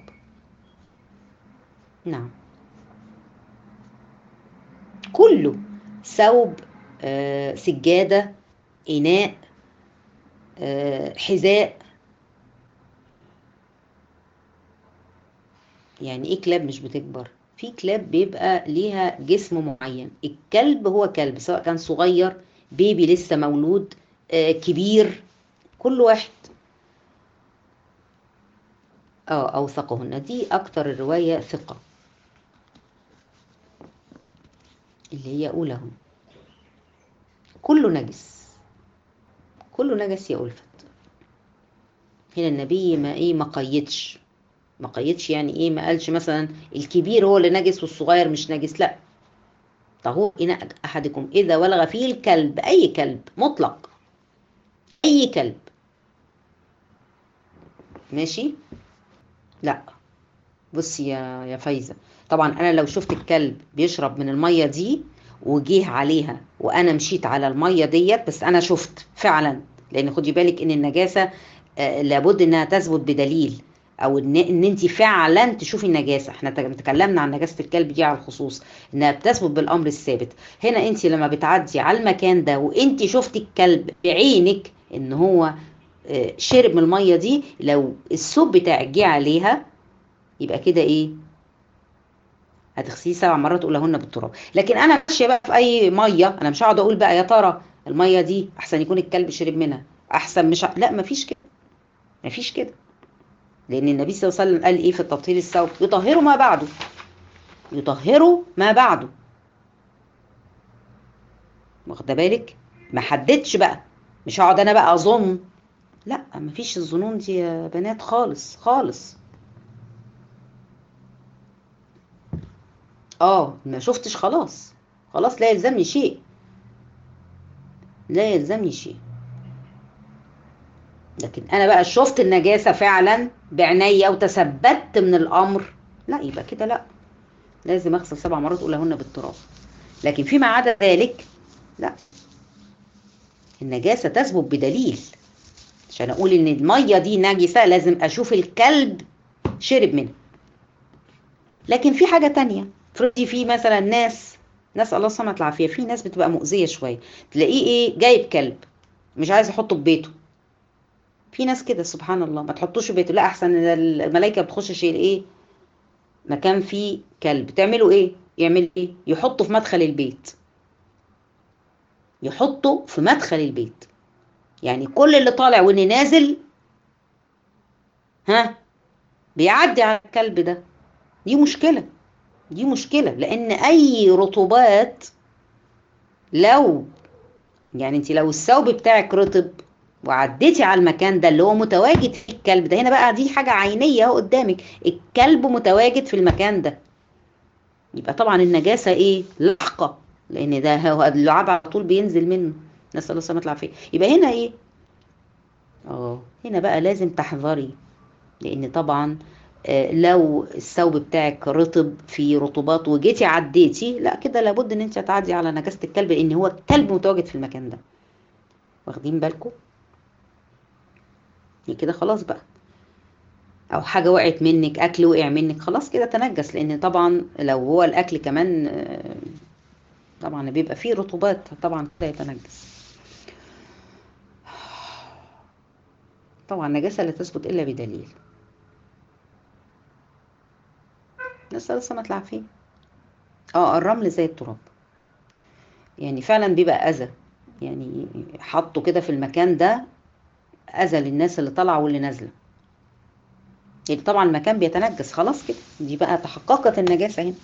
Speaker 1: نعم كله ثوب آه، سجادة إناء آه، حذاء يعني إيه كلاب مش بتكبر في كلاب بيبقى ليها جسم معين الكلب هو كلب سواء كان صغير بيبي لسه مولود آه، كبير كل واحد اه اوثقهن دي اكتر الروايه ثقه اللي هي اولهم كله نجس كله نجس يا ألفت هنا النبي ما ايه ما قيدش ما قيدش يعني ايه ما قالش مثلا الكبير هو اللي نجس والصغير مش نجس لا طهور إناء أحدكم إذا ولغ فيه الكلب أي كلب مطلق أي كلب ماشي لا بصي يا يا فايزة طبعا أنا لو شفت الكلب بيشرب من المية دي وجيه عليها وأنا مشيت على المية ديت بس أنا شفت فعلا لأن خدي بالك إن النجاسة آه لابد إنها تثبت بدليل او ان ان انت فعلا تشوفي النجاسه احنا تكلمنا عن نجاسه الكلب دي على الخصوص انها بتثبت بالامر الثابت هنا انت لما بتعدي على المكان ده وانت شفتي الكلب بعينك ان هو شرب من الميه دي لو الثوب بتاعك جه عليها يبقى كده ايه هتغسليه سبع مرات تقولهن بالتراب لكن انا ماشيه بقى في اي ميه انا مش هقعد اقول بقى يا ترى الميه دي احسن يكون الكلب شرب منها احسن مش ع... لا مفيش كده مفيش كده لأن النبي صلى الله عليه وسلم قال إيه في التطهير الثوب يطهروا ما بعده يطهروا ما بعده واخده بالك ما حددش بقى مش هقعد انا بقى اظن لا مفيش الظنون دي يا بنات خالص خالص اه ما شفتش خلاص خلاص لا يلزمني شيء لا يلزمني شيء لكن انا بقى شفت النجاسه فعلا بعينيا وتثبت من الامر لا يبقى كده لا لازم اغسل سبع مرات اولهن بالتراب لكن فيما عدا ذلك لا النجاسه تثبت بدليل عشان اقول ان الميه دي نجسه لازم اشوف الكلب شرب منها لكن في حاجه تانية افرضي في مثلا ناس نسال الله السلامه العافيه في ناس بتبقى مؤذيه شويه تلاقيه ايه جايب كلب مش عايز يحطه في بيته في ناس كده سبحان الله ما تحطوش في بيته لا احسن الملائكه بتخشش ايه مكان فيه كلب تعملوا ايه يعمل ايه يحطه في مدخل البيت يحطه في مدخل البيت يعني كل اللي طالع واللي نازل ها بيعدي على الكلب ده دي مشكله دي مشكله لان اي رطوبات لو يعني انت لو الثوب بتاعك رطب وعديتي على المكان ده اللي هو متواجد فيه الكلب ده هنا بقى دي حاجه عينيه اهو قدامك الكلب متواجد في المكان ده يبقى طبعا النجاسه ايه لاحقه لان ده هو اللعاب على طول بينزل منه نسال الله السلامه والعافيه يبقى هنا ايه اه هنا بقى لازم تحذري لان طبعا آه، لو الثوب بتاعك رطب في رطوبات وجيتي عديتي لا كده لابد ان انت تعدي على نجاسه الكلب لان هو الكلب متواجد في المكان ده واخدين بالكم كده خلاص بقى او حاجه وقعت منك اكل وقع منك خلاص كده تنجس لان طبعا لو هو الاكل كمان آه، طبعا بيبقى فيه رطوبات طبعا كده يتنجس طبعا النجاسه لا تثبت الا بدليل نسال السلامه العافيه اه الرمل زي التراب يعني فعلا بيبقى اذى يعني حطه كده في المكان ده اذى للناس اللي طالعه واللي نازله يعني طبعا المكان بيتنجس خلاص كده دي بقى تحققت النجاسه هنا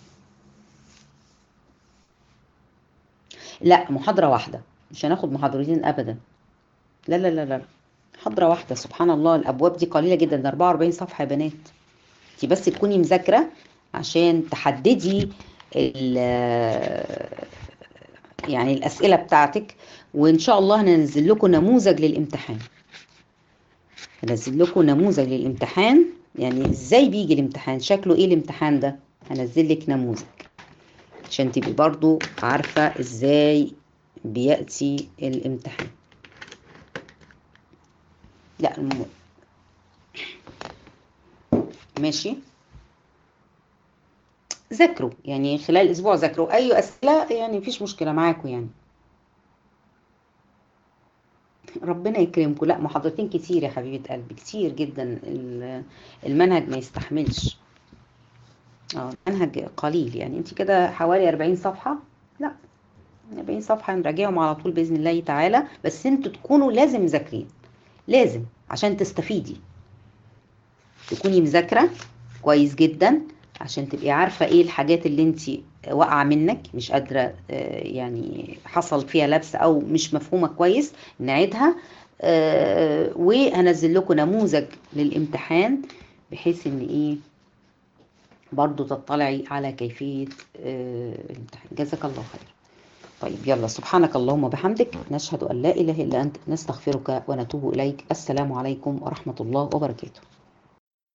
Speaker 1: لا محاضره واحده مش هناخد محاضرتين ابدا لا لا لا لا محاضره واحده سبحان الله الابواب دي قليله جدا ده 44 صفحه يا بنات انت بس تكوني مذاكره عشان تحددي يعني الاسئله بتاعتك وان شاء الله هننزل لكم نموذج للامتحان هنزل لكم نموذج للامتحان يعني ازاي بيجي الامتحان شكله ايه الامتحان ده هنزل لك نموذج عشان تبقي برضو عارفة ازاي بيأتي الامتحان لا الم... ماشي ذاكروا يعني خلال اسبوع ذاكروا اي اسئله يعني مفيش مشكله معاكم يعني ربنا يكرمكم لا محاضرتين كتير يا حبيبه قلبي كتير جدا المنهج ما يستحملش اه منهج قليل يعني انت كده حوالي 40 صفحه لا 40 صفحه نراجعهم على طول باذن الله تعالى بس انتوا تكونوا لازم مذاكرين لازم عشان تستفيدي تكوني مذاكره كويس جدا عشان تبقي عارفه ايه الحاجات اللي انت واقعه منك مش قادره يعني حصل فيها لبس او مش مفهومه كويس نعيدها وهنزل لكم نموذج للامتحان بحيث ان ايه برضو تطلعي على كيفيه الامتحان جزاك الله خير طيب يلا سبحانك اللهم وبحمدك نشهد ان لا اله الا انت نستغفرك ونتوب اليك السلام عليكم ورحمه الله وبركاته